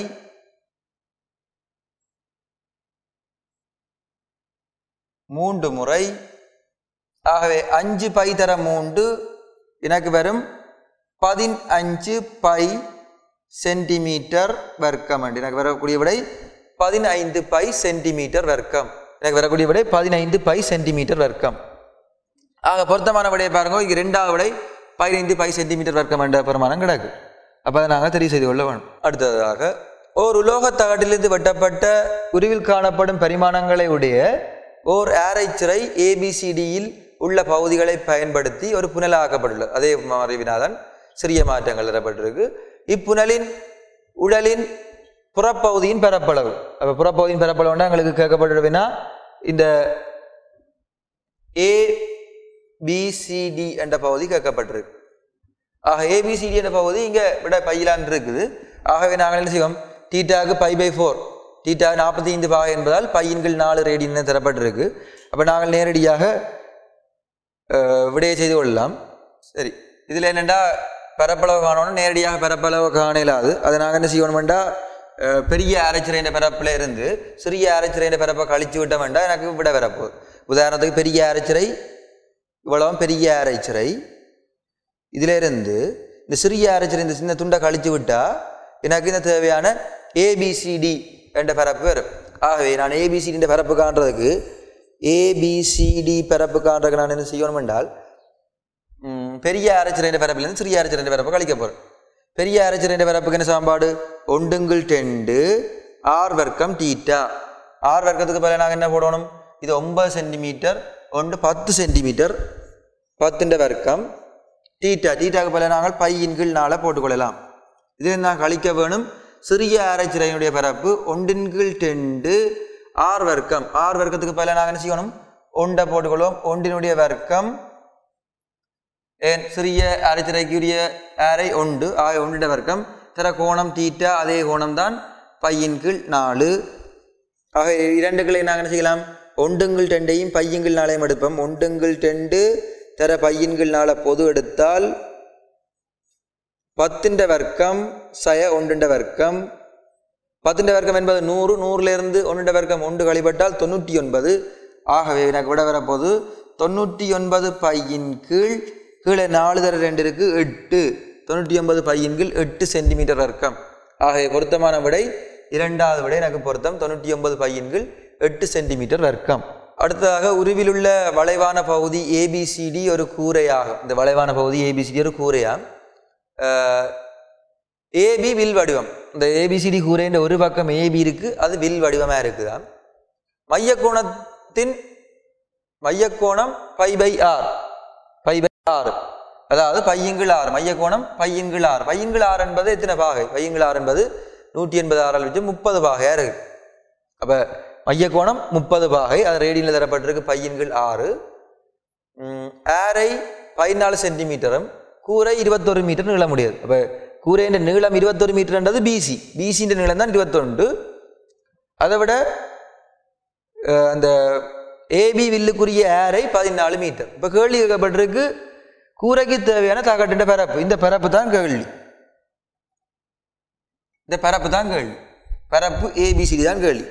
A: மூன்று முறை ஆகவே அஞ்சு பை தர மூன்று எனக்கு வரும் பதினஞ்சு பை சென்டிமீட்டர் வர்க்கம் என்று எனக்கு வரக்கூடிய விடை பதினைந்து பை சென்டிமீட்டர் வர்க்கம் எனக்கு வரக்கூடிய விடை பதினைந்து பை சென்டிமீட்டர் வர்க்கம் ஆக பொருத்தமான விடையை பாருங்க இங்கே ரெண்டாவது விடை பதினைந்து பை சென்டிமீட்டர் வர்க்கம் என்ற பிரமாணம் கிடக்கு அப்போ அதை நாங்கள் தெரிவு செய்து கொள்ள வேணும் அடுத்ததாக ஓர் உலோகத் தகட்டிலிருந்து வெட்டப்பட்ட உருவில் காணப்படும் பரிமாணங்களை உடைய ஓர் ஆரைச்சிறை ஏபிசிடியில் உள்ள பகுதிகளை பயன்படுத்தி ஒரு புனலாக்கப்பட்டுள்ளது அதே மாதிரி வினாதான் சிறிய மாற்றங்கள் தரப்பட்டிருக்கு இப்புனலின் உடலின் புறப்பகுதியின் பரப்பளவு அப்போ புறப்பகுதியின் பரப்பளவுன்னா எங்களுக்கு கேட்கப்பட்டுவினா இந்த ஏ பிசிடி என்ற பகுதி கேட்கப்பட்டிருக்கு ஆக ஏபிசிடி என்ற பகுதி இங்கே விட பையிலான் இருக்குது ஆகவே நாங்கள் என்ன செய்வோம் டீட்டாவுக்கு பை பை ஃபோர் டீட்டா நாற்பத்தி ஐந்து பாகை என்பதால் பையன்கள் நாலு ரேடின்னு தரப்பட்டிருக்கு அப்போ நாங்கள் நேரடியாக அஹ், விடையை செய்து கொள்ளலாம் சரி இதில் என்னென்னா பரப்பளவு காணணும் நேரடியாக பரப்பளவு காணலாது அதை நாங்கள் என்ன செய்யணுமெண்டா அஹ், பெரிய அரைச்சிறையின் பரப்பில் இருந்து சிறிய அரைச்சிறையின் பரப்பை கழிச்சு விட்ட வேண்டாம் எனக்கு விட வரப்போகுது உதாரணத்துக்கு பெரிய அரைச்சிறை இவ்வளவும் பெரிய அரைச்சிறை இதுல இருந்து இந்த சிறிய அரைச்சிறை இந்த சின்ன துண்டை கழிச்சு விட்டா எனக்கு இந்த தேவையான ஏபிசிடி என்ற பரப்பு வரும் ஆகவே நான் ஏபிசிடி என்ற பரப்பு காண்றதுக்கு ஏபிசிடி பரப்பு காண்றதுக்கு நான் என்ன செய்யணும் என்றால் ம், பெரிய அரைச்சிறைன்ற பரப்பிலிருந்து சிறிய அரைச்சிறைன்ற பரப்பை கழிக்க போகிறேன் பெரிய அரைச்சிறைன்ற பரப்புக்கு என்ன சாம்பாடு ஒண்டுங்கள் டெண்டு ஆர் வர்க்கம் டீட்டா ஆர் வர்க்கத்துக்கு பதிலாக நாங்கள் என்ன போடணும் இது ஒன்பது சென்டிமீட்டர் ஒன்று பத்து சென்டிமீட்டர் பத்துன்ற வர்க்கம் டீட்டா டீட்டாக்கு பல நாங்கள் பையின் கீழ் நாளை போட்டுக்கொள்ளலாம் இதில் நான் கழிக்க வேணும் சிறிய ஆராய்ச்சிறையினுடைய பரப்பு ஒன்றின் கீழ் டெண்டு ஆர் வர்க்கம் ஆர் வர்க்கத்துக்கு பல நாங்கள் என்ன செய்யணும் ஒன்றை போட்டுக்கொள்வோம் ஒன்றினுடைய வர்க்கம் ஏன் சிறிய அரைச்சிறைக்குரிய அரை ஒன்று ஆக ஒன்றிட வர்க்கம் தர கோணம் தீட்டா அதே கோணம் தான் பையின் கீழ் நாலு ஆக இரண்டுகளை நாங்கள் என்ன செய்யலாம் ஒண்டுங்கள் டெண்டையும் பையங்கள் நாளையும் எடுப்போம் ஒண்டுங்கள் டெண்டு தர பையன்கள் நாளை பொது எடுத்தால் பத்திൻ്റെ வர்க்கம் சய ஒன்றுண்ட வர்க்கம் பத்திൻ്റെ வர்க்கம் என்பது நூறு நூறுலேருந்து ஒன்றுண்ட வர்க்கம் ஒன்று கழிபட்டால் தொண்ணூற்றி ஒன்பது ஆகவே எனக்கு விட வரப்போது தொண்ணூற்றி ஒன்பது பையின் கீழ் கீழே நாலு தர ரெண்டு இருக்கு எட்டு தொண்ணூற்றி ஒன்பது பையின் கீழ் எட்டு சென்டிமீட்டர் வர்க்கம் ஆகவே பொருத்தமான விடை இரண்டாவது விடை எனக்கு பொருத்தம் தொண்ணூற்றி ஒன்பது பையின் கீழ் எட்டு சென்டிமீட்டர் வர்க்கம் அடுத்ததாக உருவிலுள்ள வளைவான பகுதி ஏபிசிடி ஒரு கூரையாகும் இந்த வளைவான பகுதி ஏபிசிடி ஒரு கூரையாகும் ஏபி வில் வடிவம் இந்த ஏபிசிடி கூரைன்ற ஒரு பக்கம் ஏபி இருக்கு அது வில் வடிவமா இருக்குதாம் மையக்கோணத்தின் மையக்கோணம் pi by r pi by ஆறு அதாவது பையங்கள் ஆறு மையக்கோணம் பையங்கள் ஆறு பையங்கள் ஆறு என்பது எத்தனை பாகை பையங்கள் ஆறு என்பது நூற்றி எண்பது ஆறால் வச்சு முப்பது பாகையா இருக்கு அப்ப மையக்கோணம் முப்பது பாகை அது ரேடியில் தரப்பட்டிருக்கு பையன்கள் ஆறு ம், ஆரை பதினாலு சென்டிமீட்டரும் கூரை இருபத்தொரு மீட்டர் நீள முடியாது அப்போ கூரையின் நீளம் இருபத்தொரு மீட்டர்ன்றது பிசி பிசின்ற நீளம் தான் இருபத்தொண்டு அதை விட அஹ், அந்த ஏபி வில்லுக்குரிய ஏரை பதினாலு மீட்டர் இப்போ கேள்வி கேட்கப்பட்டிருக்கு கூரைக்கு தேவையான தகட்டின்ற பரப்பு இந்த பரப்பு தான் கேள்வி இந்த பரப்பு தான் கேள்வி பரப்பு ஏபிசிடி தான் கேள்வி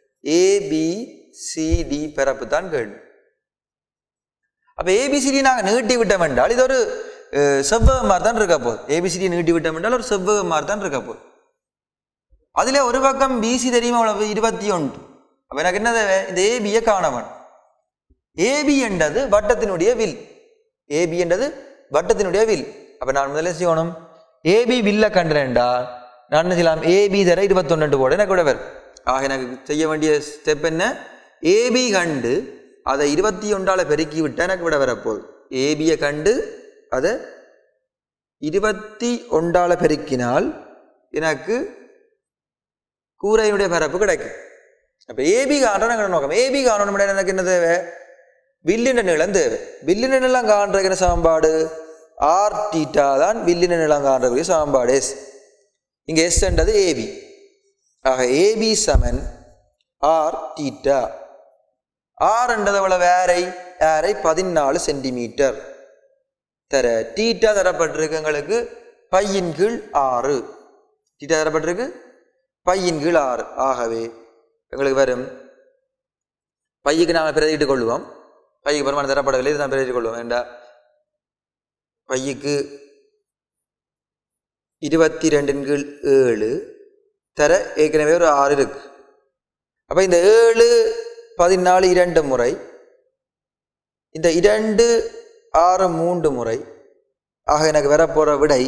A: ஏபிசிடி பரப்பு தான் கேள்வி அப்ப ஏபிசிடி நாங்கள் நீட்டி விட்டோம் என்றால் இது ஒரு அஹ், செவ்வகம் மாதிரி தான் இருக்க போகுது ஏபிசிடி நீட்டி விட்டோம் என்றால் ஒரு செவ்வகம் மாதிரி தான் இருக்க போகுது அதில் ஒரு பக்கம் பிசி தெரியுமா எவ்வளவு இருபத்தி ஒன்று அப்போ எனக்கு என்ன தேவை இந்த ஏபியை காணவன் ஏபி என்றது வட்டத்தினுடைய வில் ஏபி என்றது வட்டத்தினுடைய வில் அப்போ நான் முதல்ல செய்யணும் ஏபி வில்ல கண்டேன்டா நான் என்ன செய்யலாம் ஏபி தர இருபத்தொன்னு போட எனக்கு விட வரும் ஆக எனக்கு செய்ய வேண்டிய ஸ்டெப் என்ன ஏபி கண்டு அதை இருபத்தி ஒன்றால் பெருக்கி விட்டால் எனக்கு விட வரப்போகுது ஏபியை கண்டு அதை இருபத்தி ஒன்றால் பெருக்கினால் எனக்கு கூரையுடைய பரப்பு கிடைக்கும் அப்போ ஏபி காண்ற எங்களோட நோக்கம் ஏபி காணணும் எனக்கு என்ன தேவை வில்லின நிலம் தேவை வில்லின நிலம் காண்றதுக்கு சமன்பாடு ஆர் டீட்டா தான் வில்லின நிலம் காண்றதுக்கு சமன்பாடு எஸ் இங்கே எஸ் என்றது ஏபி ஆக ஏபி சமன் ஆர் டீட்டா ஆர் என்றது எவ்வளவு வேரை வேரை பதினாலு சென்டிமீட்டர் தர டீட்டா தரப்பட்டிருக்கு எங்களுக்கு பையின் கீழ் ஆறு டீட்டா தரப்பட்டிருக்கு பையின் கீழ் ஆறு ஆகவே எங்களுக்கு வரும் பையுக்கு நாங்கள் பிரதிட்டு கொள்வோம் பையுக்கு பெருமானம் தரப்படவில்லை இது நான் பிரதிட்டு கொள்வோம் ஏண்டா பையுக்கு இருபத்தி ரெண்டின் கீழ் ஏழு தர ஏற்கனவே ஒரு ஆறு இருக்கு அப்போ இந்த ஏழு பதினாலு இரண்டு முறை இந்த இரண்டு ஆறு மூன்று முறை ஆக எனக்கு வரப்போகிற விடை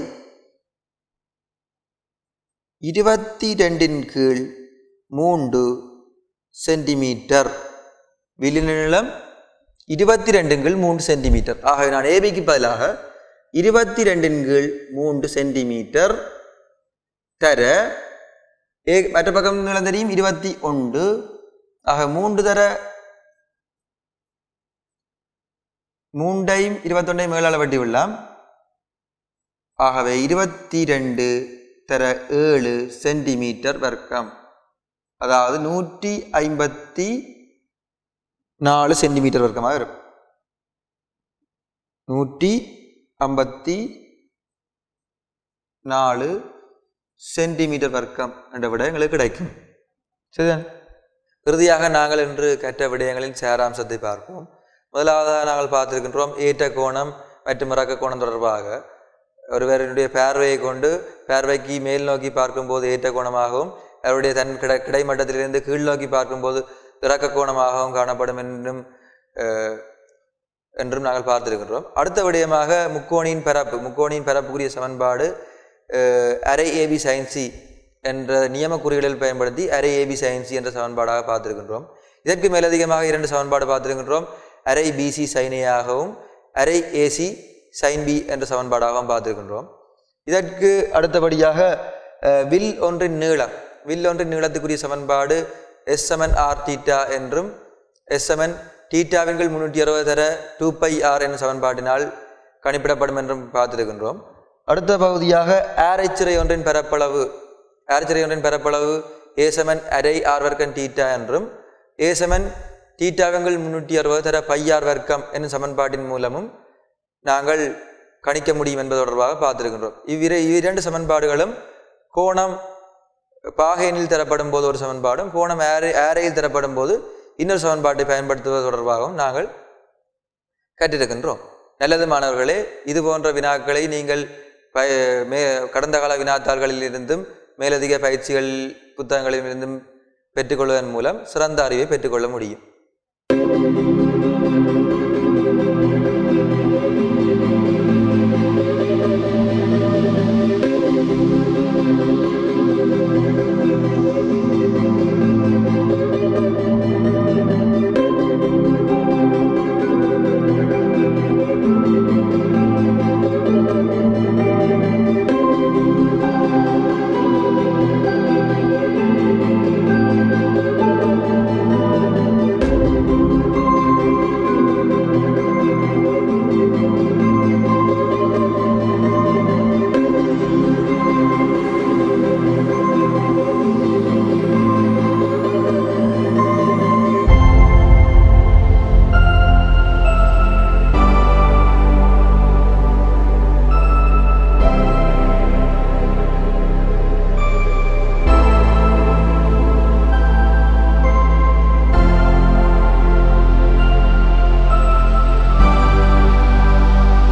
A: இருபத்தி ரெண்டின் கீழ் மூன்று சென்டிமீட்டர் வில்லின நீளம் இருபத்தி ரெண்டின் கீழ் மூன்று சென்டிமீட்டர் ஆகவே நான் ஏபிக்கு பதிலாக இருபத்தி ரெண்டின் கீழ் மூன்று சென்டிமீட்டர் தர ஏ மற்ற பக்கம் நீளம் தெரியும் இருபத்தி ஒன்று ஆக மூன்று தர மூண்டையும் இருபத்தொன்றையும் மேலாள வட்டி விடலாம் ஆகவே இருபத்தி ரெண்டு தர ஏழு சென்டிமீட்டர் வர்க்கம் அதாவது நூற்றி ஐம்பத்தி நாலு சென்டிமீட்டர் வர்க்கமாக இருக்கும் நூற்றி ஐம்பத்தி நாலு சென்டிமீட்டர் வர்க்கம் என்ற விட எங்களுக்கு கிடைக்கும் சரிதான் இறுதியாக நாங்கள் இன்று கற்ற விடயங்களின் சாராம்சத்தை பார்ப்போம் முதலாவதாக நாங்கள் பார்த்திருக்கின்றோம் ஏற்ற கோணம் மற்றும் இறக்க கோணம் தொடர்பாக ஒருவருடைய பார்வையை கொண்டு பார்வைக்கு மேல் நோக்கி பார்க்கும்போது ஏற்ற கோணமாகவும் அவருடைய தன் கிடை கிடைமட்டத்திலிருந்து கீழ் நோக்கி பார்க்கும்போது இறக்க கோணமாகவும் காணப்படும் என்றும் அஹ், என்றும் நாங்கள் பார்த்திருக்கின்றோம் அடுத்த விடயமாக முக்கோணியின் பரப்பு முக்கோணியின் பரப்புக்குரிய சமன்பாடு அஹ், அரை ஏபி சயின்சி என்ற நியம குறிகளில் பயன்படுத்தி அரை ஏபி சயின்சி என்ற சமன்பாடாக பார்த்திருக்கின்றோம் இதற்கு மேலதிகமாக இரண்டு சமன்பாடு பார்த்திருக்கின்றோம் அரை பிசி சைனையாகவும் அரை ஏசி சைன் பி என்ற சமன்பாடாகவும் பார்த்துருக்கின்றோம் இதற்கு அடுத்தபடியாக அஹ், வில் ஒன்றின் நீளம் வில் ஒன்றின் நீளத்துக்குரிய சமன்பாடு எஸ் சமன் ஆர் தீட்டா என்றும் எஸ் சமன் தீட்டாவின் கீழ் முன்னூற்றி அறுபது தர டூ பை ஆர் என்ற சமன்பாட்டினால் கணிப்பிடப்படும் என்றும் பார்த்திருக்கின்றோம் அடுத்த பகுதியாக ஆரைச்சிறை ஒன்றின் பரப்பளவு ஆரைச்சிறை ஒன்றின் பரப்பளவு ஏசமன் அரை ஆர் வர்க்கம் தீட்டா என்றும் ஏசமன் தீட்டாவங்கள் முன்னூற்றி அறுபது தர பை ஆர் வர்க்கம் என்னும் சமன்பாட்டின் மூலமும் நாங்கள் கணிக்க முடியும் என்பது தொடர்பாக பார்த்திருக்கின்றோம் இவ்விர இவ்விரண்டு சமன்பாடுகளும் கோணம் பாகையனில் தரப்படும் போது ஒரு சமன்பாடும் கோணம் ஏரை ஏரையில் தரப்படும் போது இன்னொரு சமன்பாட்டை பயன்படுத்துவது தொடர்பாகவும் நாங்கள் கற்றிருக்கின்றோம் நல்லது மாணவர்களே இது போன்ற வினாக்களை நீங்கள் பய மே கடந்த கால வினாத்தாள்களில் இருந்தும் மேலதிக பயிற்சிகள் புத்தகங்களில் இருந்தும் பெற்றுக்கொள்வதன் மூலம் சிறந்த அறிவை பெற்றுக்கொள்ள முடியும்